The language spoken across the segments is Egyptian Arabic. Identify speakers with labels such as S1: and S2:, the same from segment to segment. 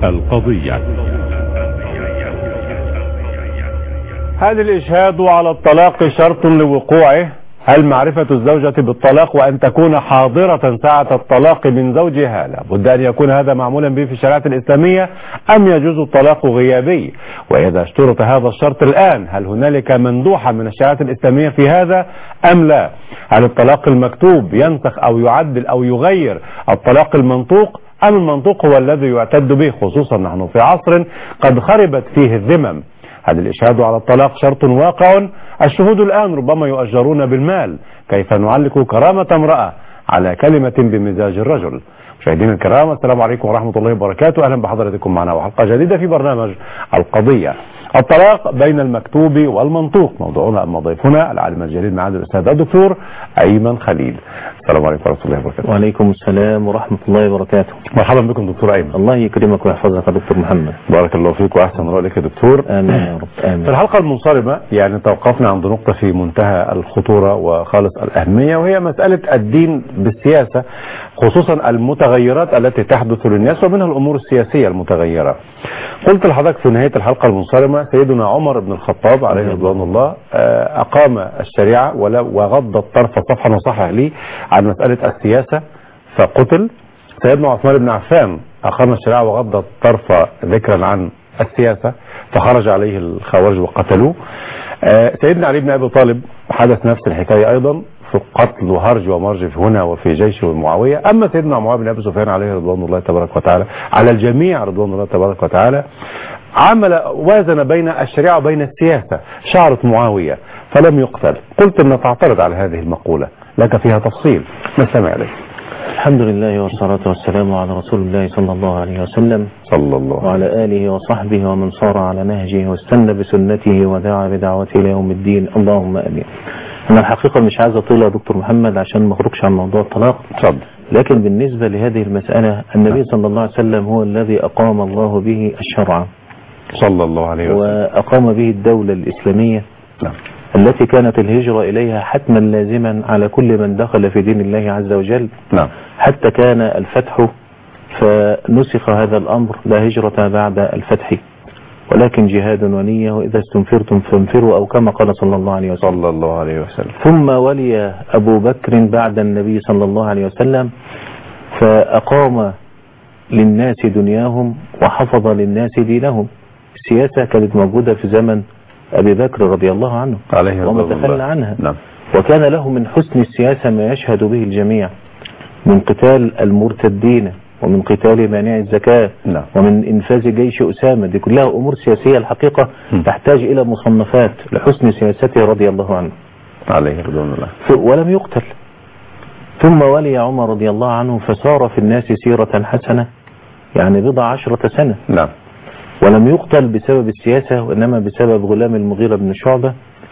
S1: القضية
S2: هل الإشهاد على الطلاق شرط لوقوعه هل معرفة الزوجة بالطلاق وأن تكون حاضرة ساعة الطلاق من زوجها لابد أن يكون هذا معمولا به في الشريعة الإسلامية أم يجوز الطلاق غيابي وإذا اشترط هذا الشرط الآن هل هنالك مندوحة من الشريعة الإسلامية في هذا أم لا هل الطلاق المكتوب ينسخ أو يعدل أو يغير الطلاق المنطوق أم المنطوق هو الذي يعتد به خصوصا نحن في عصر قد خربت فيه الذمم هل الإشهاد على الطلاق شرط واقع الشهود الآن ربما يؤجرون بالمال كيف نعلق كرامة امرأة على كلمة بمزاج الرجل مشاهدينا الكرام السلام عليكم ورحمة الله وبركاته أهلا بحضراتكم معنا وحلقة جديدة في برنامج القضية الطلاق بين المكتوب والمنطوق موضوعنا أما ضيفنا العالم الجليل معنا الأستاذ الدكتور أيمن خليل السلام عليكم ورحمة الله وبركاته
S3: وعليكم السلام ورحمة الله وبركاته
S2: مرحبا بكم دكتور أيمن
S3: الله يكرمك ويحفظك يا دكتور محمد
S2: بارك الله فيك وأحسن رأيك يا دكتور
S3: آمين يا رب
S2: في
S3: آمين
S2: الحلقة المنصرمة يعني توقفنا عند نقطة في منتهى الخطورة وخالص الأهمية وهي مسألة الدين بالسياسة خصوصا المتغيرات التي تحدث للناس ومنها الأمور السياسية المتغيرة قلت لحضرتك في نهاية الحلقة المنصرمة سيدنا عمر بن الخطاب عليه رضوان الله آه، أقام الشريعة ولا- وغض الطرف صفحا وصحح لي عن مسألة السياسة فقتل سيدنا عثمان بن عفان أقام الشريعة وغض الطرف ذكرا عن السياسة فخرج عليه الخوارج وقتلوه آه، سيدنا علي بن أبي طالب حدث نفس الحكاية أيضا في قتل وهرج ومرج في هنا وفي جيش معاوية أما سيدنا معاوية بن أبي سفيان عليه رضوان الله تبارك وتعالى على الجميع رضوان الله تبارك وتعالى عمل وازن بين الشريعة وبين السياسة شعرة معاوية فلم يقتل قلت أن تعترض على هذه المقولة لك فيها تفصيل ما سمع عليك
S3: الحمد لله والصلاة والسلام على رسول الله صلى الله عليه وسلم
S2: صلى الله عليه
S3: وعلى آله وصحبه ومن صار على نهجه واستنى بسنته ودعا بدعوته إلى يوم الدين اللهم آمين أنا الحقيقة مش عايز أطيل يا دكتور محمد عشان ما أخرجش عن موضوع الطلاق
S2: اتفضل
S3: لكن بالنسبة لهذه المسألة النبي صلى الله عليه وسلم هو الذي أقام الله به الشرع
S2: صلى الله عليه وسلم
S3: وأقام به الدولة الإسلامية
S2: نعم.
S3: التي كانت الهجرة إليها حتما لازما على كل من دخل في دين الله عز وجل
S2: نعم
S3: حتى كان الفتح فنسخ هذا الأمر لا هجرة بعد الفتح ولكن جهاد ونية وإذا استنفرتم فانفروا أو كما قال صلى الله عليه وسلم
S2: صلى الله عليه وسلم
S3: ثم ولي أبو بكر بعد النبي صلى الله عليه وسلم فأقام للناس دنياهم وحفظ للناس دينهم السياسة كانت موجودة في زمن أبي بكر رضي الله عنه
S2: عليه
S3: وما
S2: رضوان
S3: تخلى
S2: الله.
S3: عنها
S2: نعم
S3: وكان له من حسن السياسة ما يشهد به الجميع من قتال المرتدين ومن قتال مانع الزكاة
S2: نعم.
S3: ومن إنفاذ جيش أسامة دي كلها أمور سياسية الحقيقة
S2: م.
S3: تحتاج إلى مصنفات لحسن سياسته رضي الله عنه
S2: عليه رضوان الله
S3: ف- ولم يقتل ثم ولي عمر رضي الله عنه فسار في الناس سيرة حسنة يعني بضع عشرة سنة
S2: نعم
S3: ولم يقتل بسبب السياسة وإنما بسبب غلام المغيرة بن شعبة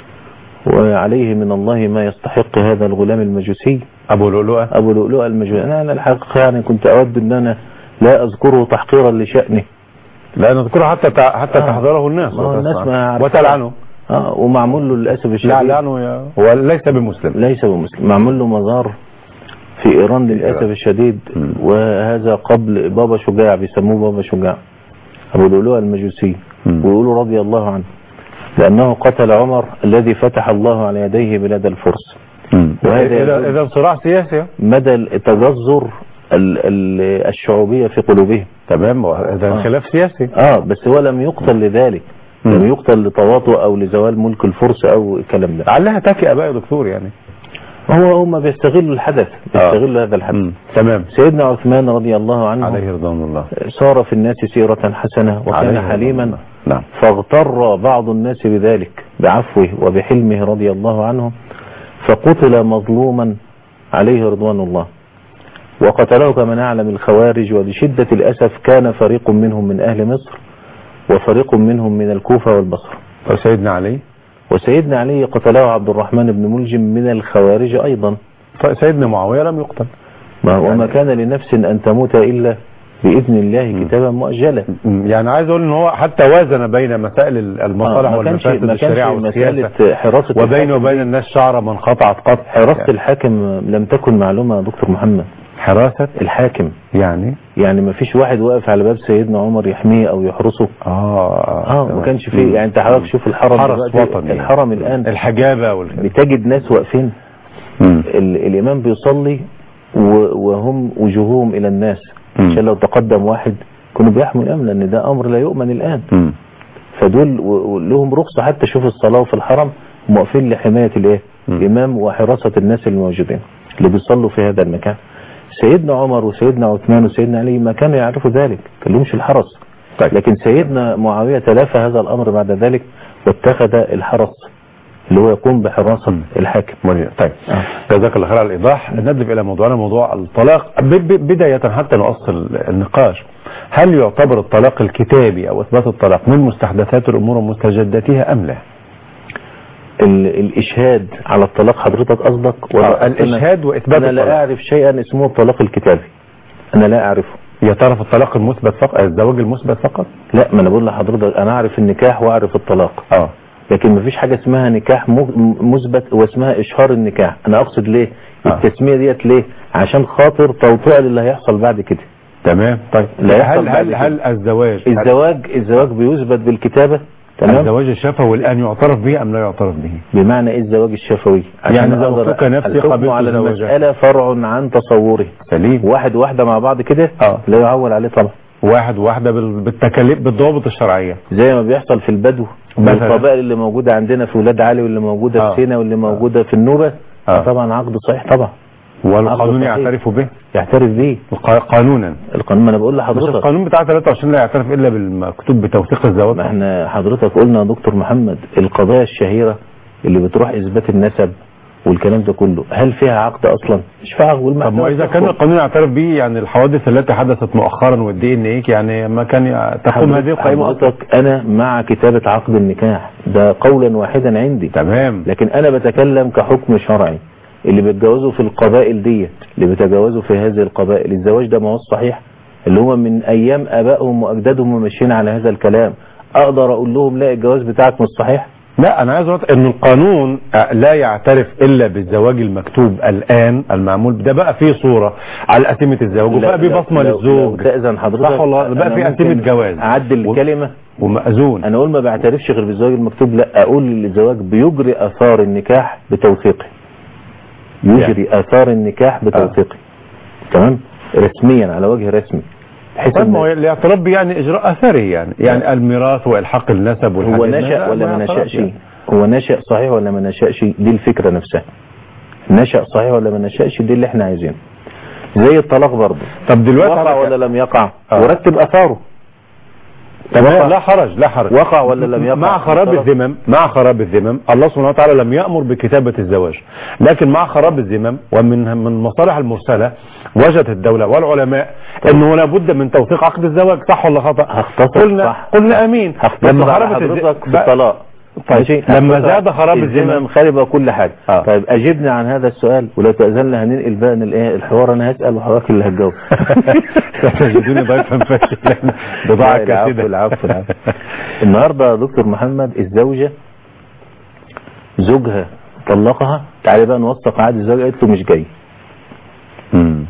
S3: وعليه من الله ما يستحق هذا الغلام المجوسي
S2: أبو لؤلؤة
S3: أبو لؤلؤة المجوسي أنا أنا الحقيقة يعني كنت أود أن أنا لا أذكره تحقيرا لشأنه
S2: لا نذكره حتى تع- حتى
S3: آه.
S2: تحضره الناس
S3: ما هو الناس
S2: وتسمع.
S3: ما عرفها.
S2: وتلعنه
S3: آه ومعمول له للأسف
S2: لا
S3: الشديد
S2: لعنه يا هو ليس بمسلم
S3: ليس بمسلم معمول له مزار في إيران للأسف
S2: إيران.
S3: الشديد
S2: مم.
S3: وهذا قبل بابا شجاع بيسموه بابا شجاع أبو لؤلؤة المجوسي
S2: مم.
S3: ويقولوا رضي الله عنه لأنه قتل عمر الذي فتح الله على يديه بلاد الفرس وهذا
S2: إذا
S3: يدل-
S2: إذا صراع سياسي
S3: مدى التجذر ال- ال- الشعوبية في قلوبهم
S2: تمام إذا
S3: آه.
S2: خلاف سياسي
S3: اه بس هو لم يقتل لذلك
S2: مم.
S3: لم يقتل لتواطؤ او لزوال ملك الفرس او الكلام ده
S2: لعلها تكئة بقى يا دكتور يعني
S3: هو هم بيستغلوا الحدث بيستغلوا هذا الحدث
S2: مم. تمام
S3: سيدنا عثمان رضي الله عنه
S2: عليه رضوان الله
S3: صار في الناس سيرة حسنة
S2: عليه
S3: وكان
S2: رضوان
S3: حليما
S2: الله. نعم
S3: فاغتر بعض الناس بذلك بعفوه وبحلمه رضي الله عنه فقتل مظلوما عليه رضوان الله وقتله كما نعلم الخوارج ولشدة الأسف كان فريق منهم من أهل مصر وفريق منهم من الكوفة والبصرة
S2: وسيدنا علي
S3: وسيدنا علي قتله عبد الرحمن بن ملجم من الخوارج أيضا
S2: سيدنا معاوية لم يقتل
S3: ما وما كان لنفس أن تموت إلا بإذن الله كتابا مؤجلا
S2: مم. يعني عايز اقول ان هو حتى وازن بين مسائل المصالح
S3: آه، ما كانش
S2: والمفاسد
S3: ما كانش
S2: الشريعه والسياسه
S3: مسألة حراسة
S2: وبين
S3: الحاكم
S2: وبين الناس شعر من قطعت قطع
S3: حراسة الحاكم لم تكن معلومة يا دكتور محمد
S2: حراسة
S3: الحاكم
S2: يعني
S3: يعني ما فيش واحد واقف على باب سيدنا عمر يحميه او يحرسه
S2: اه
S3: اه ما كانش فيه يعني انت حضرتك شوف الحرم
S2: حرس
S3: دلوقتي،
S2: وطني
S3: الحرم الان
S2: الحجابة والكلام
S3: بتجد ناس واقفين ال- الامام بيصلي و- وهم وجوههم الى الناس
S2: مم.
S3: عشان لو تقدم واحد كانوا بيحموا الامن لان ده امر لا يؤمن الان فدول و- ولهم رخصه حتى شوف الصلاه في الحرم موقفين لحمايه الايه
S2: مم.
S3: الامام وحراسه الناس الموجودين اللي بيصلوا في هذا المكان سيدنا عمر وسيدنا عثمان وسيدنا علي ما كانوا يعرفوا ذلك كان لهمش الحرس
S2: طيب.
S3: لكن سيدنا معاويه تلافى هذا الامر بعد ذلك واتخذ الحرس اللي هو يقوم بحراسه
S2: مم.
S3: الحاكم
S2: مريم. طيب
S3: آه.
S2: جزاك الله خير على الايضاح نذهب الى موضوعنا موضوع الطلاق ب- ب- بدايه حتى نؤصل النقاش هل يعتبر الطلاق الكتابي او اثبات الطلاق من مستحدثات الامور ومستجداتها ام لا؟
S3: ال- الاشهاد على الطلاق حضرتك قصدك
S2: آه، الإشهاد وإثبات
S3: انا لا
S2: الطلاق.
S3: اعرف شيئا اسمه الطلاق الكتابي انا لا اعرفه
S2: يا ترى في الطلاق المثبت فقط الزواج المثبت فقط؟
S3: لا ما انا بقول لحضرتك انا اعرف النكاح واعرف الطلاق
S2: اه
S3: لكن ما فيش حاجه اسمها نكاح م- مثبت واسمها اشهار النكاح انا اقصد ليه
S2: آه.
S3: التسميه ديت ليه عشان خاطر توطئه للي هيحصل بعد كده
S2: تمام طيب
S3: لا يحصل
S2: هل
S3: بعد
S2: هل
S3: كده.
S2: هل الزواج
S3: الزواج الزواج بيثبت بالكتابه تمام
S2: الزواج الشفوي الان يعترف به ام لا يعترف به؟
S3: بمعنى ايه الزواج الشفوي
S2: يعني إذا
S3: أقدر
S2: وثق نفسي
S3: الحكم
S2: قبلت
S3: على
S2: زواجها.
S3: المساله فرع عن تصوره
S2: سليم
S3: واحد واحده مع بعض كده
S2: آه.
S3: لا يعول عليه طبعا
S2: واحد واحدة بال- بالتكاليف بالضوابط الشرعية
S3: زي ما بيحصل في البدو
S2: مثلا.
S3: والقبائل اللي موجوده عندنا في ولاد علي واللي موجوده
S2: آه.
S3: في سينا واللي موجوده في النوبه
S2: آه.
S3: طبعا عقد صحيح طبعا
S2: والقانون
S3: عقد صحيح.
S2: يعترف به
S3: يعترف بيه
S2: الق- قانونا
S3: القانون ما انا بقول
S2: بس
S3: لحضرتك
S2: القانون بتاع 23 لا يعترف الا بالمكتوب بتوثيق الزواج
S3: ما احنا حضرتك قلنا يا دكتور محمد القضايا الشهيره اللي بتروح اثبات النسب والكلام ده كله هل فيها عقد اصلا مش فيها عقد
S2: طب
S3: والمحكمة
S2: ما اذا كان
S3: تحكم.
S2: القانون يعترف به يعني الحوادث التي حدثت مؤخرا والدي ان ايه يعني ما كان ي- تقوم
S3: حضرتك-
S2: هذه القائمه اصلا
S3: حضرتك انا مع كتابه عقد النكاح ده قولا واحدا عندي
S2: تمام
S3: لكن انا بتكلم كحكم شرعي اللي بيتجوزوا في القبائل ديت اللي بيتجوزوا في هذه القبائل الزواج ده ما هو صحيح اللي هو من ايام ابائهم واجدادهم وماشيين على هذا الكلام اقدر اقول لهم لا الجواز بتاعك مش صحيح
S2: لا انا عايز اقول ان القانون لا يعترف الا بالزواج المكتوب الان المعمول ده بقى فيه صوره على قسيمه الزواج وبقى فيه بصمه
S3: لو- لو
S2: للزوج
S3: تأذن حضرتك
S2: صح والله بقى
S3: أنا
S2: فيه
S3: ممكن
S2: قسيمه جواز
S3: اعدل
S2: و-
S3: الكلمه
S2: ومأذون
S3: انا اقول ما بعترفش غير بالزواج المكتوب لا اقول الزواج بيجري اثار النكاح بتوثيقه يجري اثار النكاح بتوثيقه تمام رسميا على وجه رسمي بحيث
S2: طيب ما هو
S3: إن
S2: الاعتراف به يعني اجراء اثري يعني يعني الميراث والحاق النسب
S3: هو
S2: والحاجات
S3: نشأ
S2: دي،
S3: ولا ما
S2: اعتراف
S3: نشأش
S2: يعني.
S3: هو نشأ صحيح ولا ما نشأش دي الفكرة نفسها نشأ صحيح ولا ما نشأش دي اللي احنا عايزينه زي الطلاق برضه
S2: طب دلوقتي
S3: وقع
S2: على-
S3: ولا لم يقع
S2: آه.
S3: ورتب اثاره
S2: تمام
S3: وقع.
S2: لا حرج لا حرج
S3: وقع ولا لم يقع
S2: مع خراب
S3: الطلاق.
S2: الذمم مع خراب الذمم الله سبحانه وتعالى لم يأمر بكتابة الزواج لكن مع خراب الذمم ومن من المصالح المرسلة وجدت الدولة والعلماء انه لابد من توثيق عقد الزواج صح ولا خطأ
S3: هختصر
S2: قلنا
S3: صح.
S2: قلنا امين
S3: هختصر على
S2: خربت الذ-
S3: حضرتك في
S2: بقى-
S3: الطلاق
S2: طيب
S3: ماشي؟
S2: لما
S3: هختصر
S2: زاد خراب
S3: الذمم
S2: الذمم
S3: خرب كل حاجة
S2: آه.
S3: طيب اجبني عن هذا السؤال ولو تأذن لي هننقل بقى إن الإيه؟ الحوار انا هسأل وحضرتك اللي هتجاوب
S2: تجدوني ضيفا فاشلا بضاعة
S3: لا، العفو
S2: كاسدة
S3: العفو العفو النهارده يا دكتور محمد الزوجة زوجها طلقها تعالى بقى نوثق عقد الزواج قالت له مش جاي
S2: مم.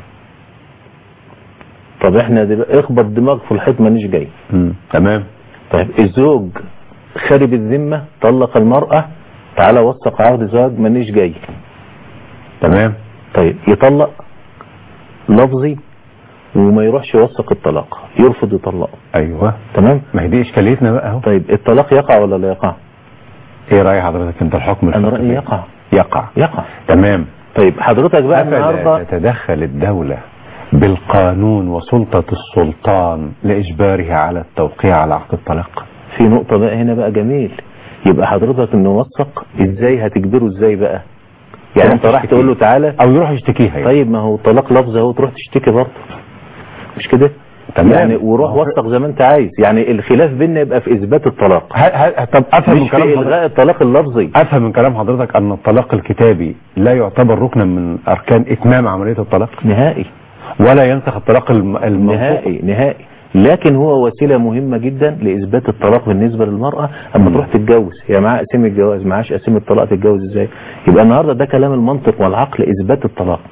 S3: طب احنا دلوقتي اخبط دماغ في الحيط مانيش جاي
S2: مم. تمام
S3: طيب الزوج خارب الذمة طلق المرأة تعالى وثق عقد الزواج مانيش جاي
S2: تمام
S3: طيب يطلق لفظي وما يروحش يوثق الطلاق يرفض يطلقه
S2: ايوه
S3: تمام
S2: ما هي دي اشكاليتنا بقى اهو
S3: طيب الطلاق يقع ولا لا يقع
S2: ايه رأي حضرتك انت الحكم
S3: انا
S2: الفقهي
S3: رأيي يقع
S2: يقع
S3: يقع
S2: تمام
S3: طيب حضرتك بقى
S2: أفلا
S3: النهارده
S2: تتدخل الدولة بالقانون وسلطة السلطان لإجبارها على التوقيع على عقد الطلاق
S3: في نقطة بقى هنا بقى جميل يبقى حضرتك نوثق ازاي هتجبره ازاي بقى يعني
S2: تروح
S3: انت راح
S2: تشتكيه.
S3: تقول له تعالى
S2: أو يروح يشتكيها يعني.
S3: طيب ما هو طلاق لفظ اهو تروح تشتكي برضه مش كده
S2: تمام.
S3: يعني وروح وثق زي ما انت عايز يعني الخلاف بيننا يبقى في اثبات الطلاق
S2: ه- ه- طب أفهم من
S3: مش في
S2: كلام
S3: الغاء
S2: حضرتك
S3: الطلاق اللفظي
S2: أفهم من كلام حضرتك أن الطلاق الكتابي لا يعتبر ركنا من أركان إتمام عملية الطلاق
S3: نهائي
S2: ولا ينسخ الطلاق الم- المنطوق
S3: نهائي نهائي لكن هو وسيلة مهمة جدا لإثبات الطلاق بالنسبة للمرأة أما
S2: مم.
S3: تروح تتجوز هي معاها قسيم الجواز معاش قسيم الطلاق تتجوز إزاي يبقى النهاردة ده كلام المنطق والعقل إثبات الطلاق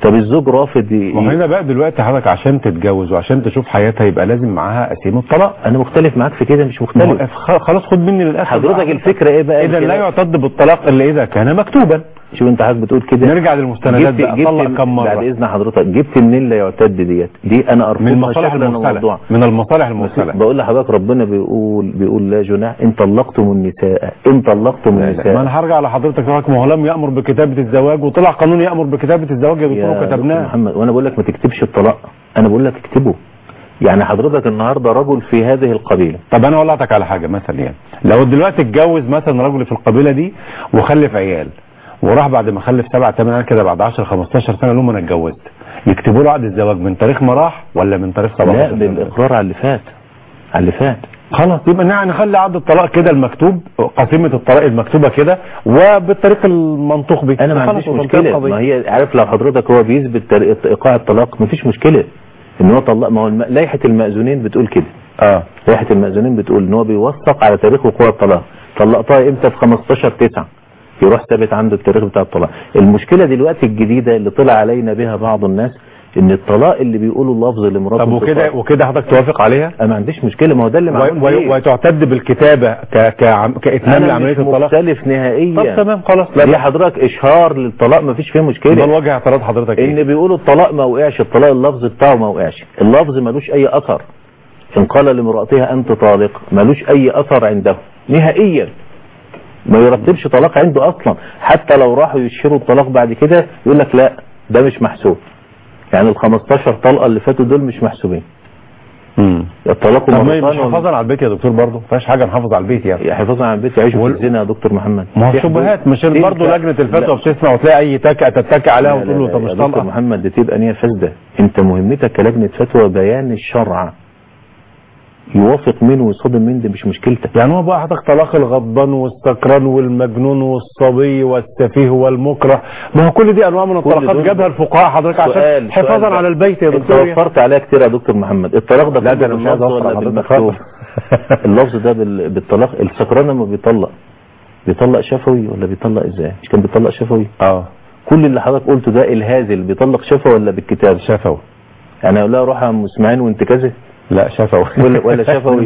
S3: طب الزوج رافض ي-
S2: ما هو هنا بقى دلوقتي حضرتك عشان تتجوز وعشان تشوف حياتها يبقى لازم معاها اسيم الطلاق
S3: انا مختلف معاك في كده مش
S2: ما هو
S3: مختلف
S2: خ- خلاص خد مني للاخر
S3: حضرتك الفكره ايه بقى
S2: اذا لا
S3: الكلام؟
S2: يعتد بالطلاق الا اذا كان مكتوبا
S3: شوف انت حضرتك بتقول كده
S2: نرجع للمستندات
S3: جبت
S2: بقى
S3: جبت
S2: طلق كم
S3: بعد
S2: مره
S3: اذن حضرتك جبت منين لا يعتد ديت دي انا ارفضها
S2: من المصالح
S3: شكلاً
S2: المرسله
S3: وموضوعاً.
S2: من المصالح المرسله
S3: بقول لحضرتك ربنا بيقول بيقول لا جناح ان طلقتم النساء ان طلقتم
S2: ما
S3: النساء
S2: انا هرجع لحضرتك حضرتك ما هو لم يامر بكتابه الزواج وطلع قانون يامر بكتابه الزواج يا
S3: يا
S2: دكتور
S3: دكتور
S2: وكتبناه
S3: محمد وانا بقول لك ما تكتبش الطلاق انا بقول لك اكتبه يعني حضرتك النهارده رجل في هذه القبيله
S2: طب انا اقول لك على حاجه مثلا يعني لو دلوقتي اتجوز مثلا رجل في القبيله دي وخلف عيال وراح بعد ما خلف سبع ثمان عيال كده بعد 10 15 سنه لهم انا اتجوزت يكتبوا له عقد الزواج من تاريخ ما راح ولا من تاريخ 17
S3: لا
S2: سنة؟
S3: بالاقرار على اللي فات على اللي فات
S2: خلاص يبقى نع- نخلي عقد الطلاق كده المكتوب قسيمه الطلاق المكتوبه كده وبالطريق المنطوق به
S3: انا ما
S2: خلاص
S3: عنديش
S2: وتنتهي
S3: مشكله
S2: القضية.
S3: ما هي عارف لو حضرتك هو بيثبت طريقة ايقاع الطلاق ما فيش مشكله ان هو طلق ما هو الم- لائحه المأذونين بتقول كده
S2: اه
S3: لائحه المأذونين بتقول ان هو بيوثق على تاريخ وقوع الطلاق طلقتها امتى في 15 9 يروح ثابت عنده التاريخ بتاع الطلاق المشكله دلوقتي الجديده اللي طلع علينا بها بعض الناس ان الطلاق اللي بيقولوا اللفظ لمراته
S2: طب وكده
S3: انتصار.
S2: وكده حضرتك توافق عليها
S3: انا ما عنديش مشكله ما هو ده اللي معمول
S2: و- و-
S3: بيه.
S2: وتعتد بالكتابه ك... كعم... كاتمام
S3: انا
S2: لعمليه
S3: مش
S2: الطلاق
S3: مختلف نهائيا
S2: طب تمام خلاص لا
S3: دي
S2: لا
S3: حضرتك اشهار للطلاق ما فيش فيه
S2: ده
S3: مشكله
S2: الوجه اعتراض حضرتك
S3: ان
S2: ايه
S3: بيقولوا الطلاق ما وقعش الطلاق اللفظ بتاعه ما وقعش اللفظ ملوش اي اثر ان قال لامرأتها انت طالق ملوش اي اثر عنده نهائيا ما يرتبش طلاق عنده اصلا حتى لو راحوا يشيروا الطلاق بعد كده يقول لك لا ده مش محسوب يعني ال 15 طلقه اللي فاتوا دول مش محسوبين
S2: امم
S3: الطلاق
S2: طب ما
S3: مرتان
S2: مش حفاظا على البيت يا دكتور برضه ما فيهاش حاجه نحافظ على البيت يعني
S3: حفاظا على البيت يعيشوا
S2: وال-
S3: في الزنا يا دكتور محمد
S2: ما هو
S3: في حدود.
S2: شبهات مش
S3: تلك-
S2: برضه لجنه الفتوى
S3: لا.
S2: بتسمع وتلاقي اي تكه تتكي عليها
S3: لا
S2: وتقول
S3: لا
S2: له
S3: لا
S2: طب
S3: يا
S2: مش
S3: دكتور
S2: طالقه
S3: محمد دي تبقى نية فاسدة انت مهمتك كلجنة فتوى بيان الشرع يوافق مين ويصادم مين دي مش مشكلتك
S2: يعني هو بقى حضرتك طلاق الغضبان والسكران والمجنون والصبي والسفيه والمكره ما هو كل دي انواع من الطلاقات
S3: دول-
S2: جابها الفقهاء حضرتك عشان
S3: سؤال
S2: حفاظا
S3: سؤال
S2: على البيت يا
S3: انت
S2: دكتور
S3: وفرت عليها كتير يا دكتور محمد الطلاق ده
S2: لا ده
S3: كله
S2: انا مش عايز
S3: باللفظ
S2: اوفر
S3: ولا
S2: حضرتك
S3: بالمكتوب
S2: خالص
S3: اللفظ ده بال- بالطلاق السكران لما بيطلق بيطلق شفوي ولا بيطلق ازاي مش كان بيطلق شفوي
S2: اه
S3: كل اللي حضرتك قلته ده الهازل بيطلق شفوي ولا بالكتاب
S2: شفوي
S3: يعني اقول لها روح يا ام اسماعيل وانت كذا
S2: لا شفوي
S3: ولا ولا شفوي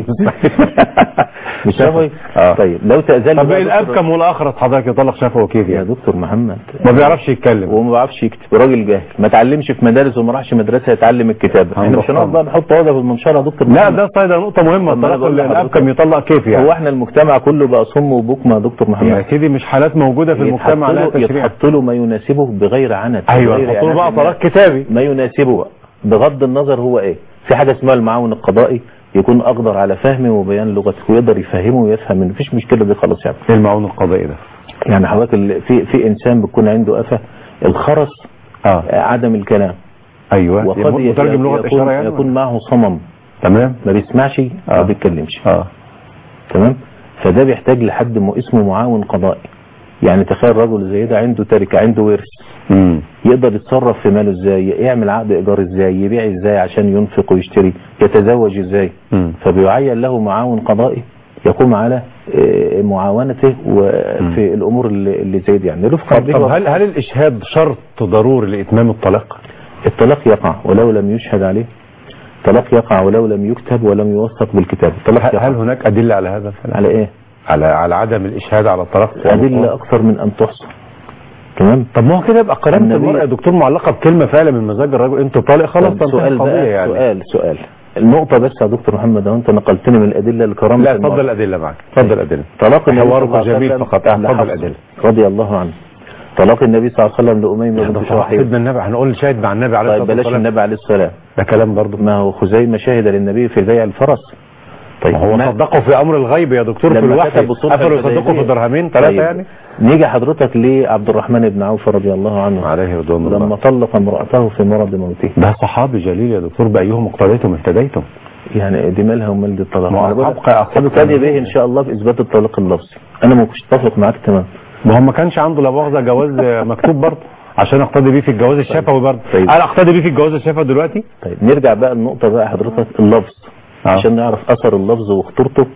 S3: مش شفوي
S2: اه
S3: طيب لو تأذن
S2: طب
S3: بقى
S2: ايه
S3: دكتور-
S2: الابكم والاخرس حضرتك يطلق شفوي كيف
S3: يا
S2: يعني
S3: دكتور محمد
S2: ما بيعرفش يتكلم
S3: وما بيعرفش يكتب راجل جاهل ما اتعلمش في مدارس وما راحش مدرسه يتعلم الكتابه احنا مش هنقعد بقى نحط عقده في المنشار يا دكتور
S2: لا
S3: محمد.
S2: ده صيدا نقطة مهمة
S3: طب ما أنا
S2: الطلاق
S3: بقول لحضرتك.
S2: الأبكم يطلق كيف
S3: هو
S2: يعني
S3: احنا المجتمع كله بقى صم وبكم يا دكتور
S2: يا
S3: محمد
S2: سيدي مش حالات موجودة في المجتمع لها
S3: يتحط له-
S2: تشريع
S3: يتحط له ما يناسبه بغير عنت
S2: ايوه
S3: بغير
S2: يحطوا له بقى
S3: عنت.
S2: طلاق كتابي
S3: ما يناسبه بغض النظر هو ايه في حاجه اسمها المعاون القضائي يكون اقدر على فهمه وبيان لغته ويقدر يفهمه ويفهم منه مفيش مشكله دي خلاص يعني
S2: ايه المعون القضائي ده
S3: يعني حضرتك ال- في في انسان بيكون عنده قفا الخرس
S2: اه
S3: آه، عدم الكلام
S2: ايوه
S3: وقد
S2: يبقى مترجم لغة
S3: يكون,
S2: إشارة يعني
S3: يكون معه صمم
S2: تمام
S3: ما بيسمعش ما
S2: آه.
S3: بيتكلمش
S2: اه
S3: تمام فده بيحتاج لحد م- اسمه معاون قضائي يعني تخيل رجل زي ده عنده تركة عنده ورث
S2: امم
S3: يقدر يتصرف في ماله ازاي يعمل عقد ايجار ازاي يبيع ازاي عشان ينفق ويشتري يتزوج ازاي
S2: مم.
S3: فبيعين له معاون قضائي يقوم على آه، معاونته وفي الامور اللي اللي زي دي يعني رفقا
S2: طب,
S3: به
S2: طب هل هل الإشهاد شرط ضروري لإتمام الطلاق؟
S3: الطلاق يقع ولو لم يشهد عليه الطلاق يقع ولو لم يكتب ولم يوثق بالكتاب الطلاق
S2: هل
S3: يقع
S2: هل هناك أدلة على هذا الكلام؟
S3: على ايه
S2: على على عدم الإشهاد على الطلاق
S3: أدلة أكثر من أن تحصى تمام
S2: طب ما هو كده يبقى قرامة
S3: النبي-
S2: المرأة يا دكتور معلقة بكلمة فعلا من مزاج الرجل انت طالق خلاص
S3: طب
S2: تنتهي
S3: سؤال
S2: القضية
S3: بقى
S2: يعني
S3: سؤال سؤال النقطة بس يا دكتور محمد أهو أنت نقلتني من الأدلة لكرامة
S2: لا
S3: المرأة.
S2: اتفضل الأدلة معك اتفضل الأدلة
S3: طلاق النبي
S2: حوارك
S3: صلى الله عليه
S2: جميل
S3: وسلم
S2: فقط. اه، اتفضل
S3: لحفص
S2: الأدلة.
S3: رضي الله عنه طلاق النبي صلى الله عليه وسلم لأميمة بنت شرحيل
S2: سيدنا النبي هنقول شاهد مع النبي عليه
S3: طيب
S2: الصلاة
S3: بلاش
S2: والسلام
S3: النبي عليه السلام
S2: ده كلام برضه
S3: ما هو خزيمة شهد للنبي في بيع الفرس طيب
S2: هو
S3: ما-
S2: صدقه في أمر الغيب يا دكتور في
S3: لما
S2: الوحي
S3: كتب صلح
S2: قفلوا يصدقوا
S3: الحديبية.
S2: في درهمين ثلاثة
S3: طيب.
S2: يعني
S3: نيجي حضرتك لعبد الرحمن بن عوف رضي الله عنه
S2: عليه رضوان الله
S3: لما طلق امرأته في مرض موته
S2: ده صحابي جليل يا دكتور بأيهم اقتديتم اهتديتم
S3: يعني دي مالها ومال دي الطلاق
S2: ما هو
S3: أنا بقول لك
S2: أبقى أصحاب
S3: ابتدي
S2: الكلام.
S3: به ان شاء الله في اثبات الطلاق اللفظي انا مش متفق معاك تمام
S2: ما هو ما كانش عنده لا مؤاخذة جواز مكتوب برضه عشان اقتدي بيه في الجواز الشفوي برضه
S3: طيب.
S2: انا اقتدي بيه في الجواز الشفوي دلوقتي
S3: طيب نرجع بقى النقطة بقى حضرتك اللفظ
S2: آه.
S3: عشان نعرف اثر اللفظ وخطورته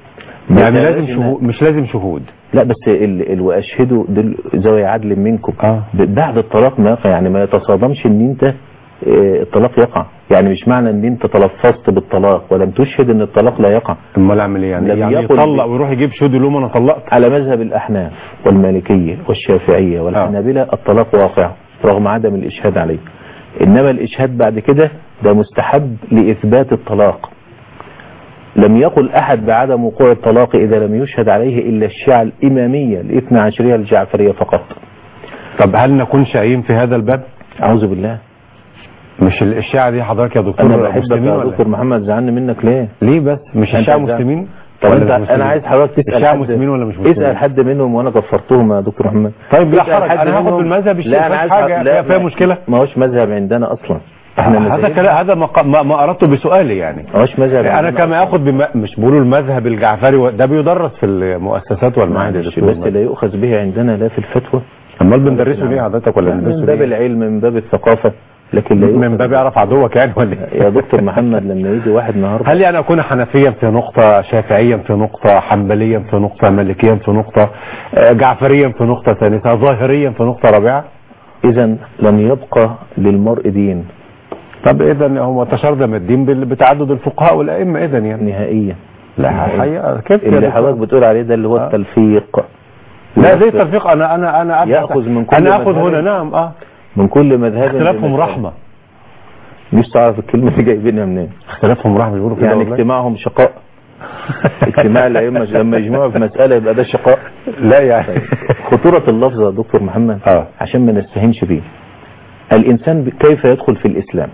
S2: يعني
S3: بس
S2: لازم
S3: إن-
S2: شهود مش لازم شهود
S3: لا بس ال... ال... واشهدوا دول ذوي عدل منكم
S2: آه.
S3: ب- بعد الطلاق ما يقع يعني ما يتصادمش ان انت آه، الطلاق يقع يعني مش معنى ان انت تلفظت بالطلاق ولم تشهد ان الطلاق لا يقع
S2: امال اعمل ايه يعني
S3: لم
S2: يعني
S3: يقل
S2: يطلق
S3: ب-
S2: ويروح يجيب شهود يقول لهم انا طلقت
S3: على مذهب الاحناف والمالكيه والشافعيه والحنابله الطلاق واقع رغم عدم الاشهاد عليه انما الاشهاد بعد كده ده مستحب لاثبات الطلاق لم يقل احد بعدم وقوع الطلاق اذا لم يشهد عليه الا الشيعه الاماميه الاثنى عشريه الجعفريه فقط
S2: طب هل نكون شقيين في هذا الباب
S3: اعوذ بالله
S2: مش ال- الشيعة دي حضرتك يا دكتور
S3: انا بحبك
S2: مسلمين
S3: يا
S2: ولا
S3: دكتور محمد زعلني منك ليه
S2: ليه بس مش
S3: أنت
S2: الشيعة
S3: زعل-
S2: مسلمين
S3: طب
S2: ولا
S3: انت
S2: مش مسلمين؟
S3: انا عايز حضرتك تسال
S2: الشيعة
S3: حد-
S2: مسلمين ولا مش مسلمين
S3: اسال حد منهم وانا كفرتهم يا دكتور محمد
S2: طيب لا
S3: اسأل
S2: حرج
S3: حد
S2: انا هاخد
S3: منهم.
S2: بالمذهب الشيعي
S3: لا انا
S2: مفيش
S3: عايز
S2: حاجة
S3: لا
S2: فيها- فيها
S3: ما-
S2: مشكلة
S3: ما هوش مذهب عندنا اصلا احنا
S2: هذا
S3: مذاهب-
S2: كلام هذا ما, ق- ما, ما اردته بسؤالي يعني
S3: ما هوش مذهب
S2: انا
S3: عندنا
S2: كما
S3: أصلاً.
S2: اخذ بم... مش بيقولوا المذهب الجعفري و- ده بيدرس في المؤسسات والمعاهد يا
S3: معلش
S2: دكتور
S3: بس لا يؤخذ به عندنا لا في الفتوى
S2: امال بندرسه ليه حضرتك ولا
S3: من
S2: بندرسه
S3: باب
S2: ليه؟
S3: العلم من باب الثقافة لكن لا
S2: من
S3: يؤخذ
S2: باب يعرف عدوك يعني ولا إيه؟
S3: يا دكتور محمد لما يجي واحد النهارده
S2: هل يعني اكون حنفيا في نقطة شافعيا في نقطة حنبليا في نقطة مالكيا في نقطة آه، جعفريا في نقطة ثالثة ظاهريا في نقطة رابعة
S3: اذا لم يبقى للمرء دين
S2: طب اذا هو تشرذم الدين بال- بتعدد الفقهاء والائمة اذا يعني
S3: نهائيا
S2: لا حقيقة كيف يا
S3: اللي
S2: دكتور؟
S3: حضرتك بتقول عليه ده اللي هو
S2: آه.
S3: التلفيق
S2: لا زي التلفيق انا انا انا أبحث-
S3: يأخذ من كل
S2: انا اخذ
S3: مذهب
S2: هنا نعم اه
S3: من كل مذهب
S2: اختلافهم
S3: بمذهب.
S2: رحمة
S3: مش تعرف الكلمة دي جايبينها منين
S2: اختلافهم رحمة بيقولوا كده
S3: يعني
S2: والله.
S3: اجتماعهم شقاء اجتماع الأئمة لما يجمعوا في مسألة يبقى ده شقاء
S2: لا يعني
S3: خطورة اللفظ يا دكتور محمد
S2: اه
S3: عشان ما نستهينش بيه الإنسان ب- كيف يدخل في الإسلام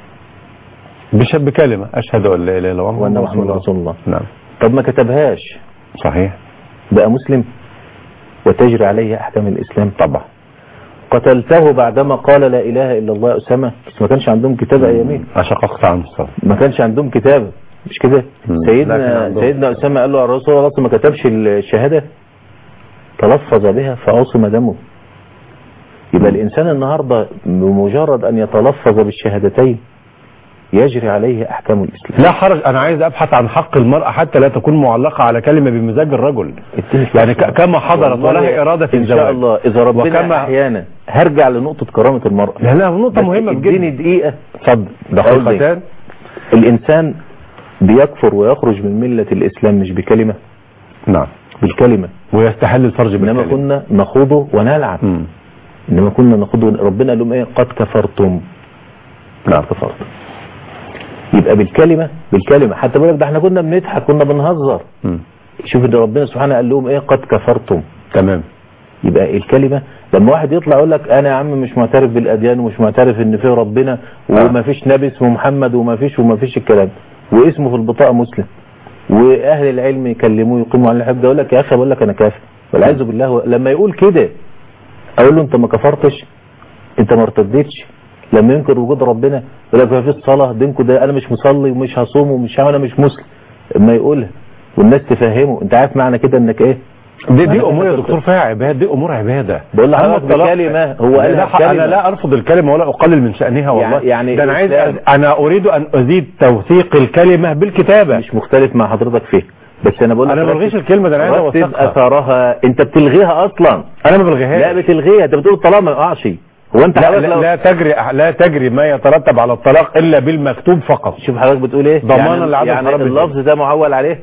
S2: بش بكلمة اشهد ان لا اله الا الله
S3: وأن
S2: محمد
S3: محمد رسول الله
S2: نعم
S3: طب ما كتبهاش
S2: صحيح
S3: بقى مسلم وتجري عليه أحكام الإسلام
S2: طبعا
S3: قتلته بعدما قال لا إله إلا الله أسامة بس ما كانش عندهم كتاب أيامين
S2: اشققت عن الصلاة
S3: ما كانش عندهم كتابة مش كده
S2: مم. لكن
S3: سيدنا
S2: عندهم.
S3: سيدنا أسامة قال له يا رسول الله أصل ما كتبش الشهادة تلفظ بها فعصم دمه يبقى الإنسان النهاردة بمجرد أن يتلفظ بالشهادتين يجري عليه أحكام الإسلام
S2: لا حرج انا عايز ابحث عن حق المرأة حتى لا تكون معلقة على كلمة بمزاج الرجل يعني ك- كما حضرت
S3: والله
S2: ولها إرادة في
S3: إن شاء
S2: الزواج
S3: الله إذا ربنا
S2: وكما-
S3: أحيانا هرجع لنقطة كرامة المرأة
S2: لا لا نقطة
S3: بس
S2: مهمة
S3: اديني
S2: جدا
S3: دقيقة
S2: اتفضل
S3: قصدي.
S2: دقيقتان
S3: الإنسان بيكفر ويخرج من ملة الإسلام مش بكلمة
S2: نعم
S3: بالكلمة
S2: ويستحل الفرج
S3: إنما
S2: بالكلمة
S3: كنا نخوضه ونلعب
S2: مم.
S3: إنما كنا نخوضه ربنا قال لهم إيه قد كفرتم
S2: نعم
S3: قد كفرتم يبقى بالكلمة بالكلمة حتى بقول لك ده احنا كنا بنضحك كنا بنهزر
S2: مم.
S3: شوف ده ربنا سبحانه قال لهم ايه قد كفرتم
S2: تمام
S3: يبقى الكلمة لما واحد يطلع يقول لك انا يا عم مش معترف بالاديان ومش معترف ان في ربنا وما فيش نبي اسمه محمد وما فيش وما فيش الكلام واسمه في البطاقة مسلم واهل العلم يكلموه يقيموا على الحجة يقول لك يا اخي بقول لك انا كافر والعياذ بالله لما يقول كده اقول له انت ما كفرتش انت ما ارتديتش لما ينكر وجود ربنا يقول لك ما فيش صلاة دينكم ده انا مش مصلي ومش هصوم ومش انا مش مسلم اما يقولها والناس تفهمه انت عارف معنى كده انك ايه
S2: دي, دي امور يا دكتور فيها عباده دي امور عباده
S3: بقول
S2: أما
S3: لحضرتك
S2: الطلاق-
S3: بكلمة هو
S2: لا
S3: قالها
S2: لا،
S3: بكلمة
S2: انا لا ارفض الكلمه ولا اقلل من شانها والله
S3: يعني- يعني
S2: ده انا عايز
S3: الإسلام-
S2: انا اريد ان ازيد توثيق الكلمه بالكتابه
S3: مش مختلف مع حضرتك فيه بس انا بقول لك
S2: انا ما بلغيش
S3: رتب-
S2: الكلمه ده انا عايز
S3: رتب
S2: اوثقها
S3: اثارها انت بتلغيها اصلا
S2: انا ما
S3: لا
S2: بلغيهاش
S3: بتلغيها انت بتقول الطلاق ما يقعش هو انت
S2: لا,
S3: حضرتك
S2: لا,
S3: لو
S2: لا تجري لا تجري ما يترتب على الطلاق الا بالمكتوب فقط
S3: شوف حضرتك بتقول ايه
S2: ضمانا
S3: يعني,
S2: لعدم
S3: يعني
S2: خراب
S3: اللفظ ده معول عليه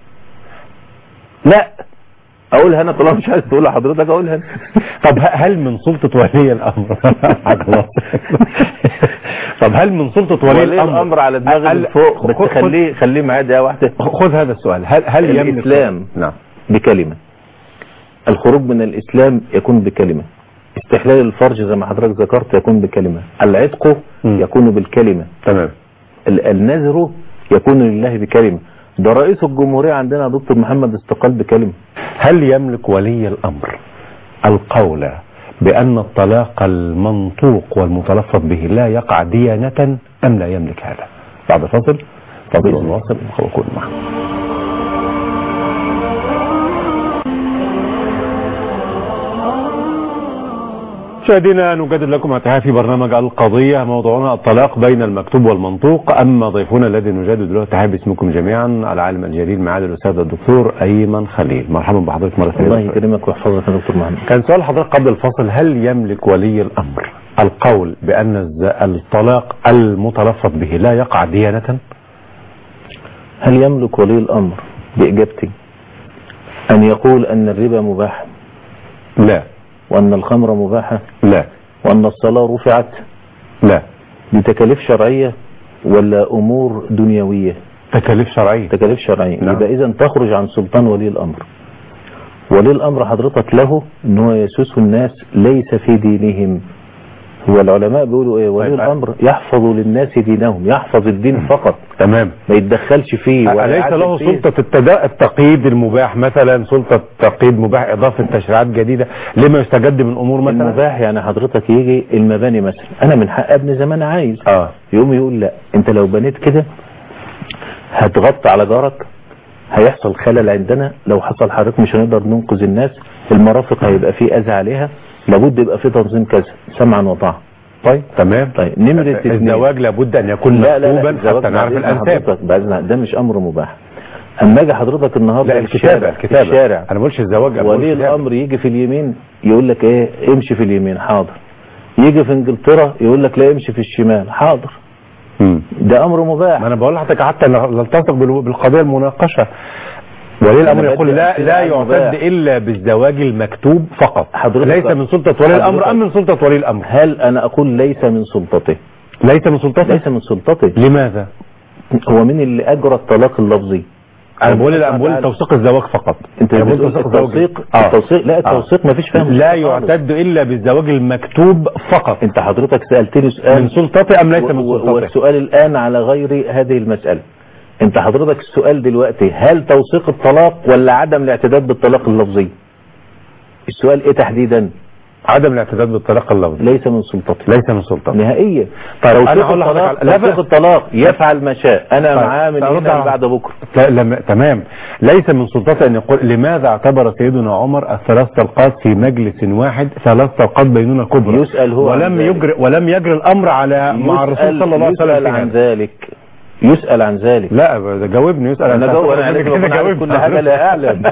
S3: لا اقولها انا طالما مش عايز تقولها حضرتك اقولها أنا.
S2: طب ه- هل من سلطة ولي الأمر حاج الله. طب هل من سلطة ولي,
S3: ولي الامر على دماغي
S2: هل-
S3: من فوق بس
S2: خد- خد-
S3: خليه خليه معايا دقيقه واحده
S2: خذ هذا السؤال هل هل يملك
S3: الإسلام.
S2: نعم
S3: بكلمه الخروج من الاسلام يكون بكلمه استحلال الفرج زي ما حضرتك ذكرت يكون بكلمه العتق
S2: مم.
S3: يكون بالكلمه
S2: تمام
S3: ال- النذر يكون لله بكلمة ده رئيس الجمهورية عندنا دكتور محمد استقال بكلمة
S2: هل يملك ولي الأمر القول بأن الطلاق المنطوق والمتلفظ به لا يقع ديانة أم لا يملك هذا بعد فصل فاضل
S3: بإذن الله.
S2: ونواصل وكون معكم مشاهدينا نجدد لكم اتحاد في برنامج القضية موضوعنا الطلاق بين المكتوب والمنطوق أما ضيفنا الذي نجدد له تحية باسمكم جميعا العالم الجليل معالي الأستاذ الدكتور أيمن خليل مرحبا بحضرتك مرة ثانية
S3: الله يكرمك ويحفظك يا دكتور محمد
S2: كان سؤال حضرتك قبل الفصل هل يملك ولي الأمر القول بأن الز- الطلاق المتلفظ به لا يقع ديانة
S3: هل يملك ولي الأمر بإجابتي أن يقول أن الربا مباح
S2: لا
S3: وأن الخمر مباحة
S2: لا
S3: وأن الصلاة رفعت
S2: لا
S3: بتكاليف شرعية ولا أمور دنيوية
S2: تكاليف شرعية
S3: تكاليف شرعية
S2: نعم.
S3: يبقى إذا تخرج عن سلطان ولي الأمر ولي الأمر حضرتك له أن هو يسوس الناس ليس في دينهم هو العلماء بيقولوا إيه ولي
S2: طيب.
S3: الأمر يحفظ للناس دينهم يحفظ الدين فقط
S2: تمام
S3: ما يتدخلش فيه ولا
S2: أليس
S3: يعدل
S2: له
S3: فيه.
S2: سلطة التدا- التقييد المباح مثلا سلطة تقييد مباح إضافة تشريعات جديدة لما يستجد من أمور مثلا
S3: المباح يعني حضرتك يجي المباني مثلا انا من حق ابني زي ما انا عايز
S2: اه
S3: يقوم يقول لا انت لو بنيت كده هتغطي على جارك هيحصل خلل عندنا لو حصل حضرتك مش هنقدر ننقذ الناس المرافق هيبقى فيه اذى عليها لابد يبقى فيه تنظيم كذا سمعا وطاعه
S2: طيب تمام
S3: طيب نمرة اتنين.
S2: الزواج لابد أن يكون
S3: لا لا لا
S2: مكتوبا
S3: الزواج
S2: حتى نعرف
S3: بعد إذن
S2: الأنساب
S3: حضرتك، بعد إذن- ده مش امر مباح اما اجي حضرتك النهارده
S2: لا
S3: في
S2: الكتابة
S3: الشارع-
S2: الكتابة
S3: في الشارع
S2: أنا ما بقولش الزواج أنا بقول
S3: ولي
S2: الكتابة.
S3: الامر يجي في اليمين يقول لك ايه امشي في اليمين حاضر يجي في انجلترا يقول لك لا امشي في الشمال حاضر
S2: مم.
S3: ده امر مباح
S2: ما أنا بقول لحضرتك حتى نلتصق بال- بالقضية المناقشة ولي الأمر
S3: أنا
S2: يقول
S3: بدي
S2: لا
S3: أمثلة
S2: لا
S3: على
S2: يعتد
S3: المباح.
S2: إلا بالزواج المكتوب فقط
S3: حضرتك-
S2: ليس من سلطة ولي الأمر
S3: حضرتك-
S2: أم من سلطة ولي الأمر
S3: هل انا اقول ليس من سلطته
S2: ليس من سلطته
S3: ليس من سلطته
S2: لماذا
S3: هو مين اللي اجرى الطلاق اللفظي
S2: أنا بقول
S3: الله
S2: أنا بقول
S3: تعالى.
S2: توثيق الزواج فقط
S3: انت
S2: أنا بقول
S3: بتقول التوثيق
S2: آه.
S3: التوثيق لا التوثيق ما فيش فهم
S2: لا
S3: خالص.
S2: يعتد إلا بالزواج المكتوب فقط
S3: انت حضرتك سالتني سؤال
S2: من سلطته أم ليس من
S3: و- و-
S2: سلطته
S3: والسؤال الآن على غير هذه المسألة انت حضرتك السؤال دلوقتي هل توثيق الطلاق ولا عدم الاعتداد بالطلاق اللفظي السؤال ايه تحديدا
S2: عدم الاعتداد بالطلاق اللفظي
S3: ليس من سلطتي
S2: ليس من سلطته
S3: نهائيا
S2: طيب،
S3: توثيق
S2: أنا هقول لحضرتك
S3: الطلاق
S2: على- لا
S3: توثيق
S2: بأس.
S3: الطلاق يفعل ما شاء انا
S2: طيب،
S3: معاه من
S2: سأرد
S3: هنا
S2: على-
S3: بعد بكره
S2: لا لم... تمام ليس من سلطته أن يقول لماذا اعتبر سيدنا عمر الثلاث طلقات في مجلس واحد ثلاث طلقات بينونة كبرى
S3: يسأل هو عن
S2: ولم
S3: ذلك.
S2: يجري ولم يجري الأمر على مع الرسول
S3: يسأل,
S2: صلى الله عليه وسلم
S3: يسأل
S2: في
S3: عن
S2: هذا.
S3: ذلك يسأل عن ذلك
S2: لا ده جاوبني يسأل
S3: أنا
S2: عن
S3: جاوب-
S2: ذلك.
S3: أنا لازم
S2: كده
S3: أكون عارف
S2: جاوبني.
S3: كل حاجة، لا أعلم.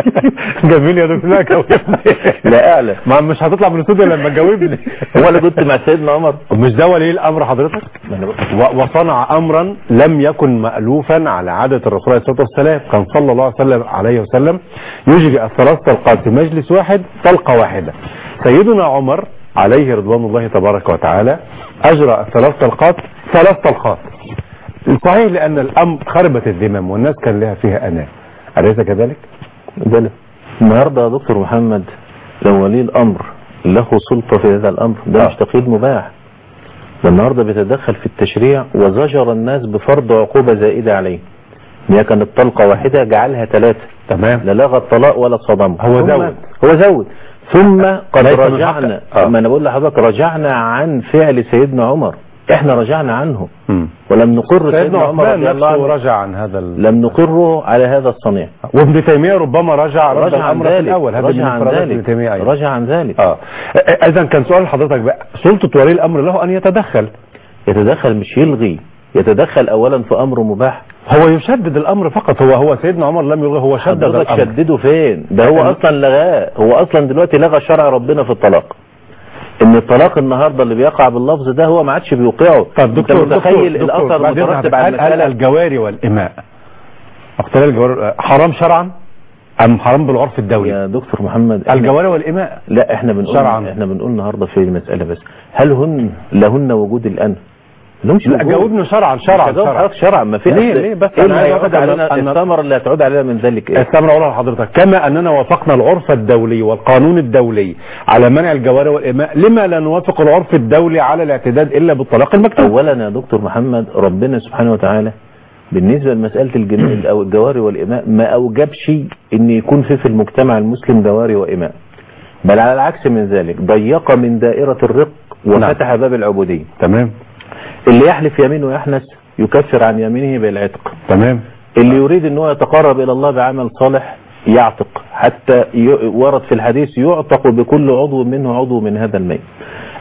S2: جميل يا دكتور لا جاوبني
S3: لا أعلم.
S2: ما مش هتطلع من الاستوديو لما تجاوبني
S3: هو انا كنت مع سيدنا عمر
S2: مش ده ولي الامر حضرتك
S3: ما أنا بقول-
S2: و- وصنع امرا لم يكن مألوفا على عادة الرسول عليه الصلاة والسلام كان صلى الله عليه وسلم عليه وسلم يجري الثلاث طلقات في مجلس واحد طلقة واحدة سيدنا عمر عليه رضوان الله تبارك وتعالى اجرى الثلاث طلقات ثلاث طلقات صحيح لان الامر خربت الذمم والناس كان لها فيها امان اليس كذلك
S3: بلى النهارده يا دكتور محمد لو ولي الامر له سلطه في هذا الامر ده
S2: آه.
S3: مش تقييد مباح ده النهارده بيتدخل في التشريع وزجر الناس بفرض عقوبه زائده عليه هي كانت طلقه واحده جعلها ثلاثه
S2: تمام
S3: لا لغى الطلاق ولا صدمه
S2: هو
S3: ثم-
S2: زود.
S3: هو زود ثم قد
S2: ليس من
S3: رجعنا
S2: حق- آه.
S3: ما انا بقول لحضرتك رجعنا عن فعل سيدنا عمر احنا رجعنا عنه
S2: مم.
S3: ولم نقر
S2: سيدنا
S3: سيدنا عمر
S2: عثمان
S3: رضي الله
S2: نفسه
S3: عنه
S2: رجع عن هذا ال...
S3: لم نقره على هذا الصنيع
S2: وابن تيمية ربما رجع رد
S3: رجع عن
S2: الأمر في
S3: ذلك
S2: الأول هذا من
S3: رجع عن
S2: انفرادات ابن
S3: ذلك
S2: تيمية أيضا
S3: رجع عن ذلك
S2: اه اذا كان سؤال حضرتك بقى سلطة ولي الأمر له أن يتدخل
S3: يتدخل مش يلغي يتدخل اولا في امر مباح
S2: هو يشدد الأمر فقط هو هو سيدنا عمر لم يلغي هو شدد
S3: حضرتك
S2: الأمر
S3: شدده فين ده هو
S2: أنا-
S3: اصلا لغاه هو اصلا دلوقتي لغى شرع ربنا في الطلاق ان الطلاق النهارده اللي بيقع باللفظ ده هو ما عادش بيوقعه
S2: طب دكتور
S3: انت متخيل
S2: دكتور دكتور
S3: الاثر
S2: بعد
S3: المترتب
S2: إذنك،
S3: على
S2: هل, هل
S3: المساله
S2: الجواري والإماء اقتلال الجواري حرام شرعا أم حرام بالعرف الدولي
S3: يا دكتور محمد إحنا-
S2: الجواري والإماء
S3: لا احنا بنقول
S2: شرعاً.
S3: احنا بنقول النهارده في المساله بس هل هن لهن وجود الان لهمش
S2: لا
S3: وجود.
S2: جاوبني شرعا شرعا
S3: مش هجاوب
S2: شرعا
S3: حضرتك شرعا ما في
S2: ليه-
S3: أصل-
S2: ليه بس
S3: ايه
S2: أنا
S3: اللي
S2: عايز
S3: هيعود
S2: أقول
S3: علينا
S2: أن-
S3: الثمره اللي هتعود علينا من ذلك ايه
S2: استمر اقولها لحضرتك كما اننا وافقنا العرف الدولي والقانون الدولي على منع الجواري والاماء لما لا نوافق العرف الدولي على الاعتداد الا بالطلاق المكتوب
S3: اولا يا دكتور محمد ربنا سبحانه وتعالى بالنسبه لمساله الجن او الجواري والاماء ما اوجبش ان يكون في في المجتمع المسلم جواري واماء بل على العكس من ذلك ضيق من دائره الرق وفتح باب العبوديه
S2: تمام
S3: اللي يحلف يمين ويحنس يكفر عن يمينه بالعتق
S2: تمام
S3: اللي يريد ان هو يتقرب الى الله بعمل صالح يعتق حتى ي- ورد في الحديث يعتق بكل عضو منه عضو من هذا الميت